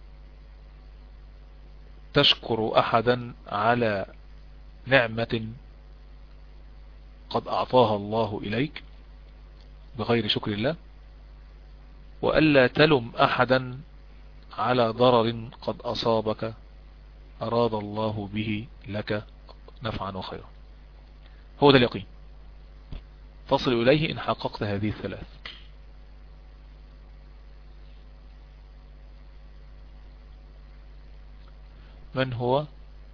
تشكر أحدا على نعمة قد أعطاها الله إليك بغير شكر الله وألا تلم أحدا على ضرر قد أصابك أراد الله به لك نفعا وخيرا هو ده اليقين تصل إليه إن حققت هذه الثلاث من هو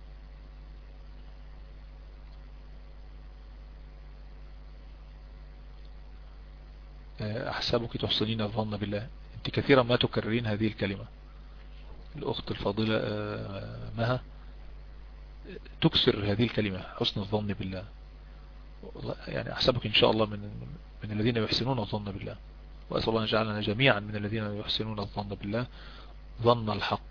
أحسبك تحسنين الظن بالله أنت كثيرا ما تكررين هذه الكلمة الأخت الفاضلة مها تكسر هذه الكلمة حسن الظن بالله يعني أحسبك إن شاء الله من من الذين يحسنون الظن بالله وأسأل الله أن يجعلنا جميعا من الذين يحسنون الظن بالله ظن الحق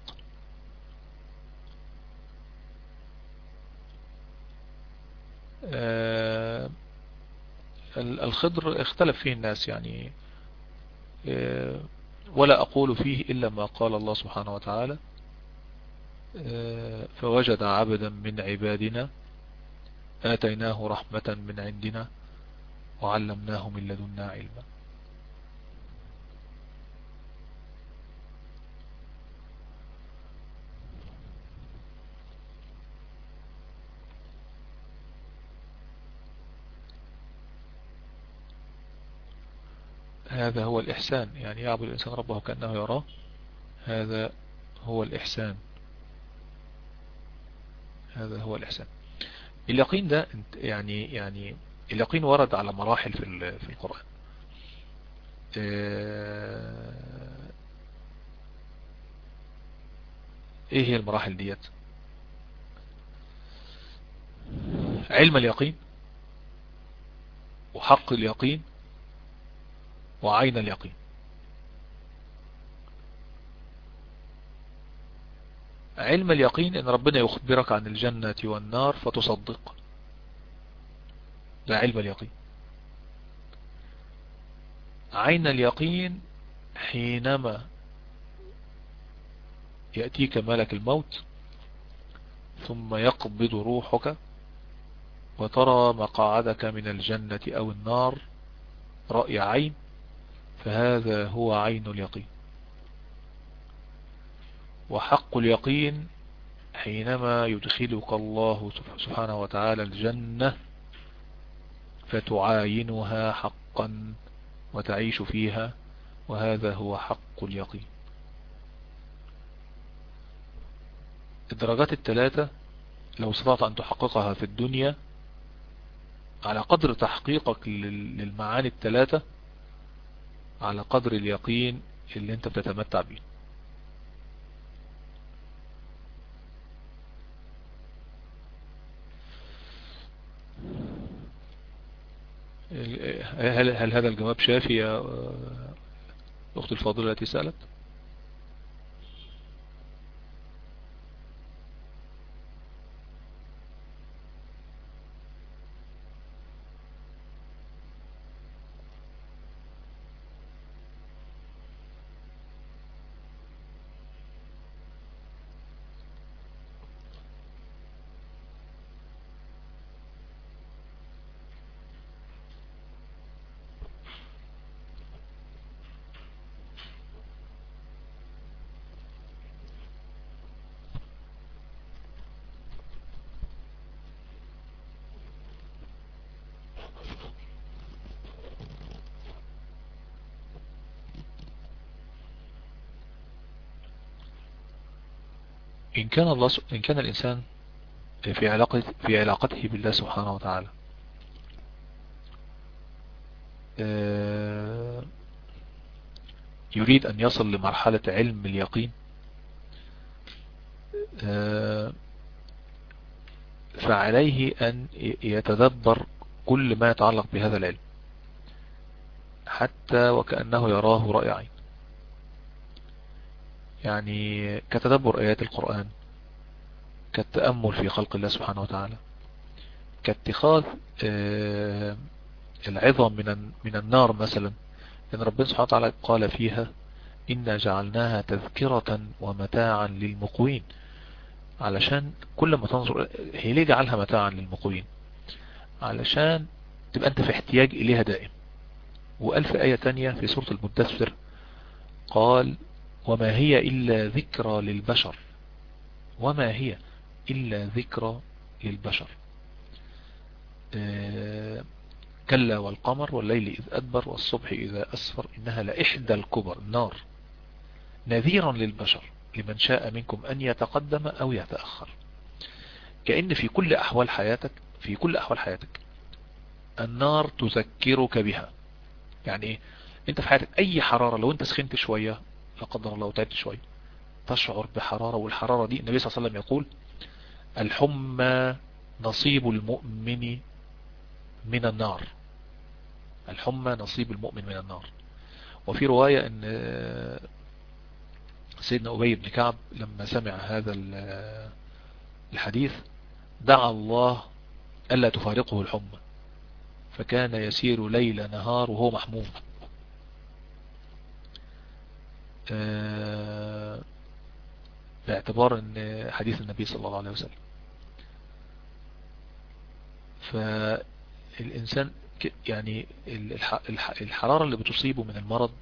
الخضر اختلف فيه الناس يعني ولا أقول فيه إلا ما قال الله سبحانه وتعالى فوجد عبدا من عبادنا آتيناه رحمة من عندنا وعلمناه من لدنا علما هذا هو الإحسان يعني يعبد الإنسان ربه كأنه يراه هذا هو الإحسان هذا هو الإحسان اليقين ده يعني يعني اليقين ورد على مراحل في في القرآن ايه هي المراحل ديت علم اليقين وحق اليقين وعين اليقين علم اليقين ان ربنا يخبرك عن الجنة والنار فتصدق ده علم اليقين عين اليقين حينما يأتيك ملك الموت ثم يقبض روحك وترى مقاعدك من الجنة او النار رأي عين فهذا هو عين اليقين وحق اليقين حينما يدخلك الله سبحانه وتعالى الجنة فتعاينها حقا وتعيش فيها وهذا هو حق اليقين الدرجات الثلاثة لو استطعت أن تحققها في الدنيا على قدر تحقيقك للمعاني الثلاثة على قدر اليقين اللي انت بتتمتع بيه هل, هل هذا الجواب شافي يا أخت الفاضلة التي سألت إن كان الله إن كان الإنسان في علاقة في علاقته بالله سبحانه وتعالى آه، يريد أن يصل لمرحلة علم اليقين آه، فعليه أن يتدبر كل ما يتعلق بهذا العلم حتى وكأنه يراه رأي عين يعني كتدبر آيات القرآن كالتأمل في خلق الله سبحانه وتعالى كاتخاذ آه، العظم من من النار مثلا لأن ربنا سبحانه وتعالى قال فيها إنا جعلناها تذكرة ومتاعا للمقوين علشان كل ما تنظر هي ليه جعلها متاعا للمقوين علشان تبقى أنت في احتياج إليها دائم وقال في آية تانية في سورة المدثر قال وما هي إلا ذكرى للبشر وما هي إلا ذكرى للبشر آه، كلا والقمر والليل إذ أدبر والصبح إذا أسفر إنها لإحدى الكبر النار نذيرا للبشر لمن شاء منكم أن يتقدم أو يتأخر كأن في كل أحوال حياتك في كل أحوال حياتك النار تذكرك بها يعني إيه انت في حياتك اي حرارة لو انت سخنت شوية لا قدر الله تعبت شوية تشعر بحرارة والحرارة دي النبي صلى الله عليه وسلم يقول الحمى نصيب المؤمن من النار الحمى نصيب المؤمن من النار وفي رواية ان سيدنا أبي بن كعب لما سمع هذا الحديث دعا الله ألا تفارقه الحمى فكان يسير ليل نهار وهو محموم آه، باعتبار ان حديث النبي صلى الله عليه وسلم فالإنسان يعني الحرارة اللي بتصيبه من المرض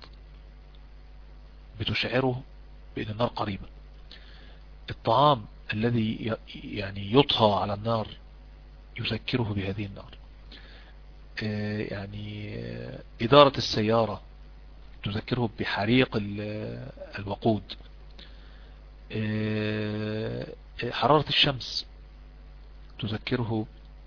بتشعره بأن النار قريبة الطعام الذي يعني يطهى على النار يذكره بهذه النار آه، يعني إدارة السيارة تذكره بحريق الوقود آه، حرارة الشمس تذكره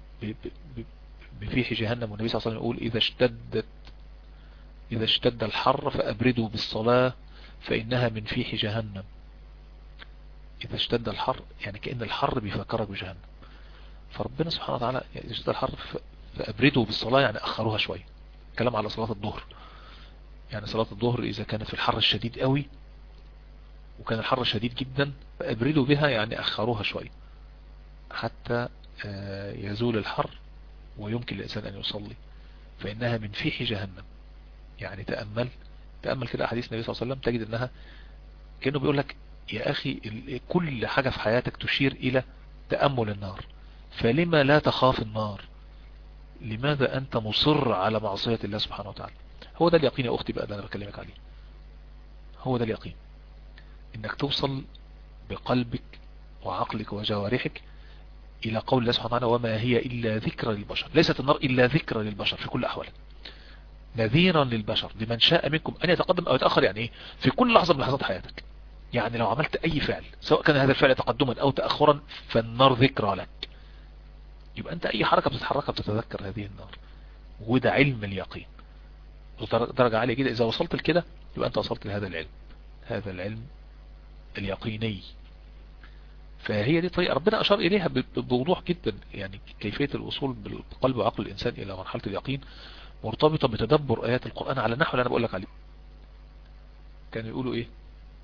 بفيح جهنم والنبي صلى الله عليه وسلم يقول إذا اشتدت إذا اشتد الحر فأبردوا بالصلاة فإنها من فيح جهنم إذا اشتد الحر يعني كأن الحر بيفكرك بجهنم فربنا سبحانه وتعالى إذا اشتد الحر فأبردوا بالصلاة يعني أخروها شوية كلام على صلاة الظهر يعني صلاة الظهر إذا كانت في الحر الشديد قوي وكان الحر شديد جدا فأبردوا بها يعني أخروها شوية حتى آه، يزول الحر ويمكن للإنسان أن يصلي فإنها من فيح جهنم يعني تأمل تأمل كده أحاديث النبي صلى الله عليه وسلم تجد أنها كأنه بيقول لك يا أخي كل حاجة في حياتك تشير إلى تأمل النار فلما لا تخاف النار لماذا أنت مصر على معصية الله سبحانه وتعالى هو ده اليقين يا أختي بقى ده أنا بكلمك عليه هو ده اليقين إنك توصل بقلبك وعقلك وجوارحك إلى قول الله سبحانه وتعالى وما هي إلا ذكرى للبشر ليست النار إلا ذكرى للبشر في كل أحوال نذيرا للبشر لمن شاء منكم أن يتقدم أو يتأخر يعني إيه في كل لحظة من لحظات حياتك يعني لو عملت أي فعل سواء كان هذا الفعل تقدما أو تأخرا فالنار ذكرى لك يبقى أنت أي حركة بتتحركها بتتذكر هذه النار وده علم اليقين درجة عالية جدا إذا وصلت لكده يبقى أنت وصلت لهذا العلم هذا العلم اليقيني فهي دي طريقة ربنا أشار إليها بوضوح جدا يعني كيفية الوصول بالقلب وعقل الإنسان إلى مرحلة اليقين مرتبطة بتدبر آيات القرآن على النحو اللي أنا بقول لك عليه كانوا يقولوا إيه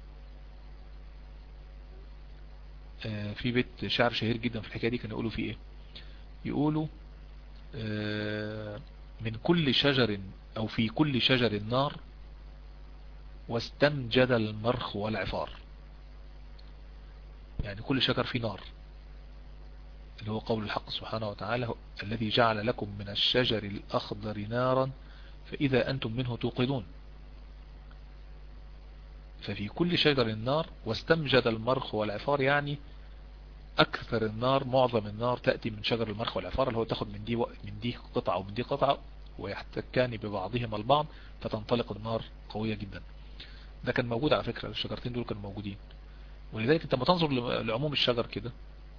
آه في بيت شعر شهير جدا في الحكاية دي كانوا يقولوا فيه إيه يقولوا آه من كل شجر أو في كل شجر نار واستنجد المرخ والعفار يعني كل شجر فيه نار اللي هو قول الحق سبحانه وتعالى الذي جعل لكم من الشجر الأخضر نارا فإذا أنتم منه توقدون ففي كل شجر النار واستمجد المرخ والعفار يعني أكثر النار معظم النار تأتي من شجر المرخ والعفار اللي هو تاخد من دي من دي قطعة ومن دي قطعة ويحتكان ببعضهما البعض فتنطلق النار قوية جدا ده كان موجود على فكرة الشجرتين دول كانوا موجودين ولذلك انت ما تنظر لعموم الشجر كده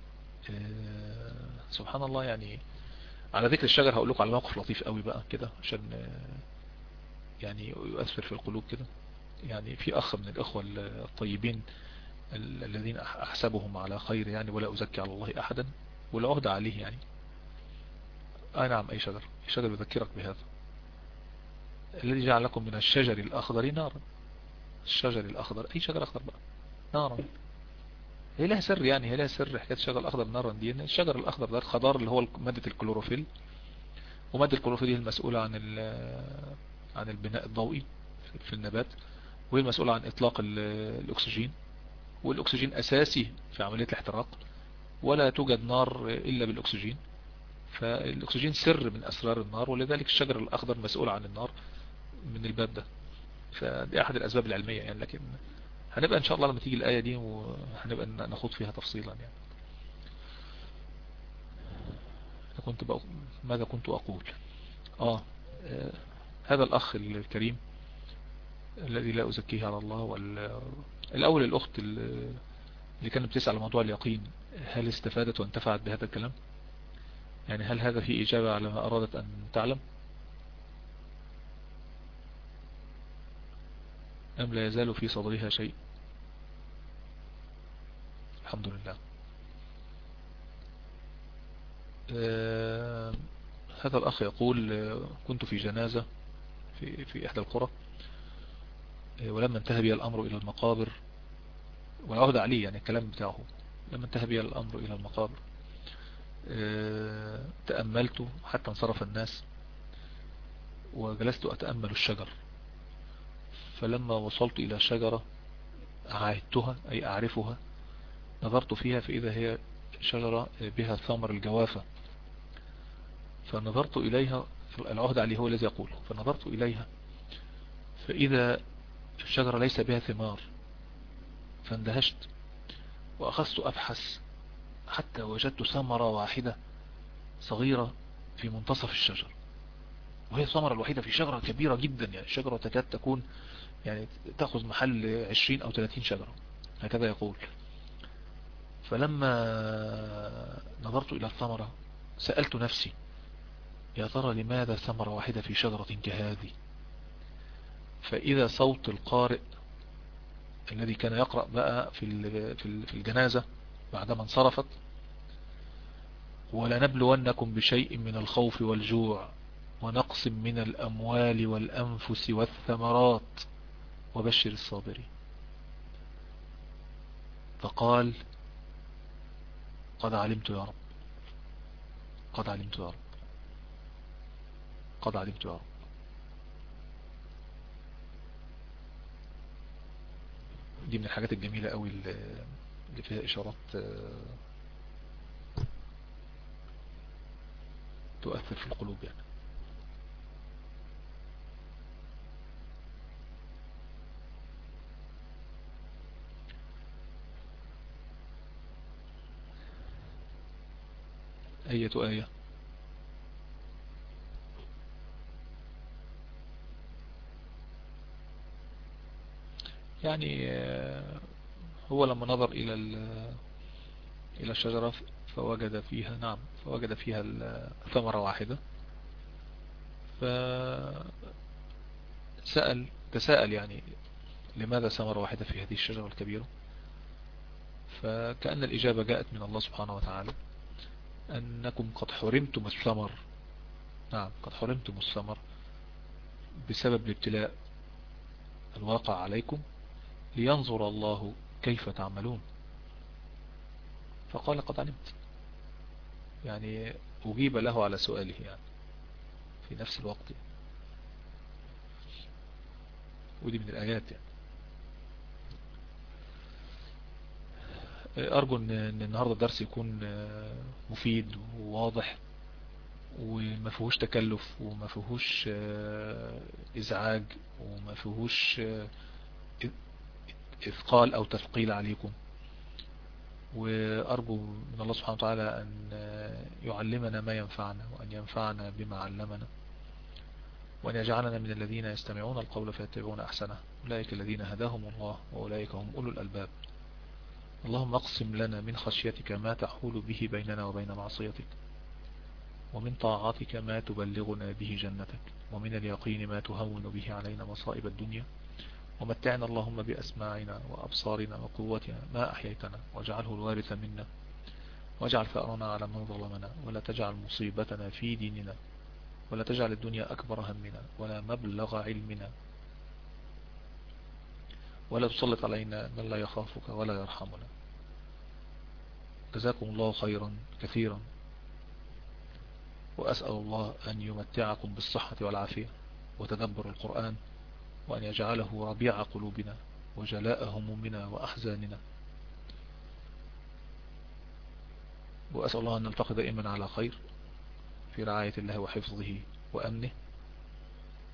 سبحان الله يعني على ذكر الشجر هقول لكم على موقف لطيف قوي بقى كده عشان يعني يؤثر في القلوب كده يعني في اخ من الاخوة الطيبين الذين احسبهم على خير يعني ولا ازكي على الله احدا والعهد عليه يعني اي نعم اي شجر الشجر يذكرك بهذا الذي جعل لكم من الشجر الاخضر نارا الشجر الاخضر اي شجر اخضر بقى نارا هي لها سر يعني هي لها سر حكاية الشجر الأخضر نارا دي إن الشجر الأخضر ده الخضار اللي هو مادة الكلوروفيل ومادة الكلوروفيل هي المسؤولة عن عن البناء الضوئي في النبات وهي المسؤولة عن إطلاق الأكسجين والأكسجين أساسي في عملية الاحتراق ولا توجد نار إلا بالأكسجين فالأكسجين سر من أسرار النار ولذلك الشجر الأخضر مسؤول عن النار من الباب ده فدي أحد الأسباب العلمية يعني لكن هنبقى ان شاء الله لما تيجي الآية دي وهنبقى نخوض فيها تفصيلا يعني كنت بقى ماذا كنت أقول آه, آه هذا الأخ الكريم الذي لا أزكيه على الله والأول الأخت اللي كانت بتسأل على موضوع اليقين هل استفادت وانتفعت بهذا الكلام يعني هل هذا في إجابة على ما أرادت أن تعلم أم لا يزال في صدرها شيء الحمد لله آه هذا الأخ يقول آه كنت في جنازة في, في إحدى القرى آه ولما انتهى بي الأمر إلى المقابر والعهد عليه يعني الكلام بتاعه لما انتهى بي الأمر إلى المقابر آه تأملت حتى انصرف الناس وجلست أتأمل الشجر فلما وصلت إلى شجرة عاهدتها أي أعرفها نظرت فيها فإذا هي شجرة بها ثمر الجوافة فنظرت إليها العهد عليه هو الذي يقول فنظرت إليها فإذا الشجرة ليس بها ثمار فاندهشت وأخذت أبحث حتى وجدت ثمرة واحدة صغيرة في منتصف الشجر وهي الثمرة الوحيدة في شجرة كبيرة جدا يعني الشجرة تكاد تكون يعني تأخذ محل 20 أو 30 شجرة هكذا يقول فلما نظرت إلى الثمرة سألت نفسي يا ترى لماذا ثمرة واحدة في شجرة كهذه فإذا صوت القارئ الذي كان يقرأ بقى في في الجنازة بعدما انصرفت ولنبلونكم بشيء من الخوف والجوع ونقص من الأموال والأنفس والثمرات وبشر الصابرين فقال قد علمت يا رب قد علمت يا رب قد علمت يا رب دي من الحاجات الجميلة قوي اللي فيها اشارات تؤثر في القلوب يعني أية آية يعني هو لما نظر إلى إلى الشجرة فوجد فيها نعم فوجد فيها ثمرة واحدة فسأل تساءل يعني لماذا ثمرة واحدة في هذه الشجرة الكبيرة فكأن الإجابة جاءت من الله سبحانه وتعالى أنكم قد حرمتم الثمر نعم قد حرمتم الثمر بسبب الابتلاء الواقع عليكم لينظر الله كيف تعملون فقال قد علمت يعني أجيب له على سؤاله يعني في نفس الوقت ودي من الآيات يعني أرجو أن النهاردة الدرس يكون مفيد وواضح وما فيهوش تكلف وما فيهوش ازعاج وما فيهوش اثقال او تثقيل عليكم وارجو من الله سبحانه وتعالى ان يعلمنا ما ينفعنا وان ينفعنا بما علمنا وان يجعلنا من الذين يستمعون القول فيتبعون احسنه اولئك الذين هداهم الله واولئك هم اولو الالباب اللهم اقسم لنا من خشيتك ما تحول به بيننا وبين معصيتك ومن طاعتك ما تبلغنا به جنتك ومن اليقين ما تهون به علينا مصائب الدنيا ومتعنا اللهم بأسماعنا وأبصارنا وقوتنا ما أحييتنا واجعله الوارث منا واجعل ثأرنا على من ظلمنا ولا تجعل مصيبتنا في ديننا ولا تجعل الدنيا أكبر همنا ولا مبلغ علمنا ولا تسلط علينا من لا يخافك ولا يرحمنا جزاكم الله خيرا كثيرا وأسأل الله أن يمتعكم بالصحة والعافية وتدبر القرآن وأن يجعله ربيع قلوبنا وجلاء همومنا وأحزاننا وأسأل الله أن نلتقي دائما على خير في رعاية الله وحفظه وأمنه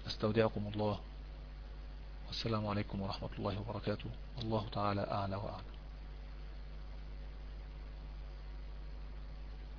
أستودعكم الله والسلام عليكم ورحمة الله وبركاته الله تعالى أعلى وأعلى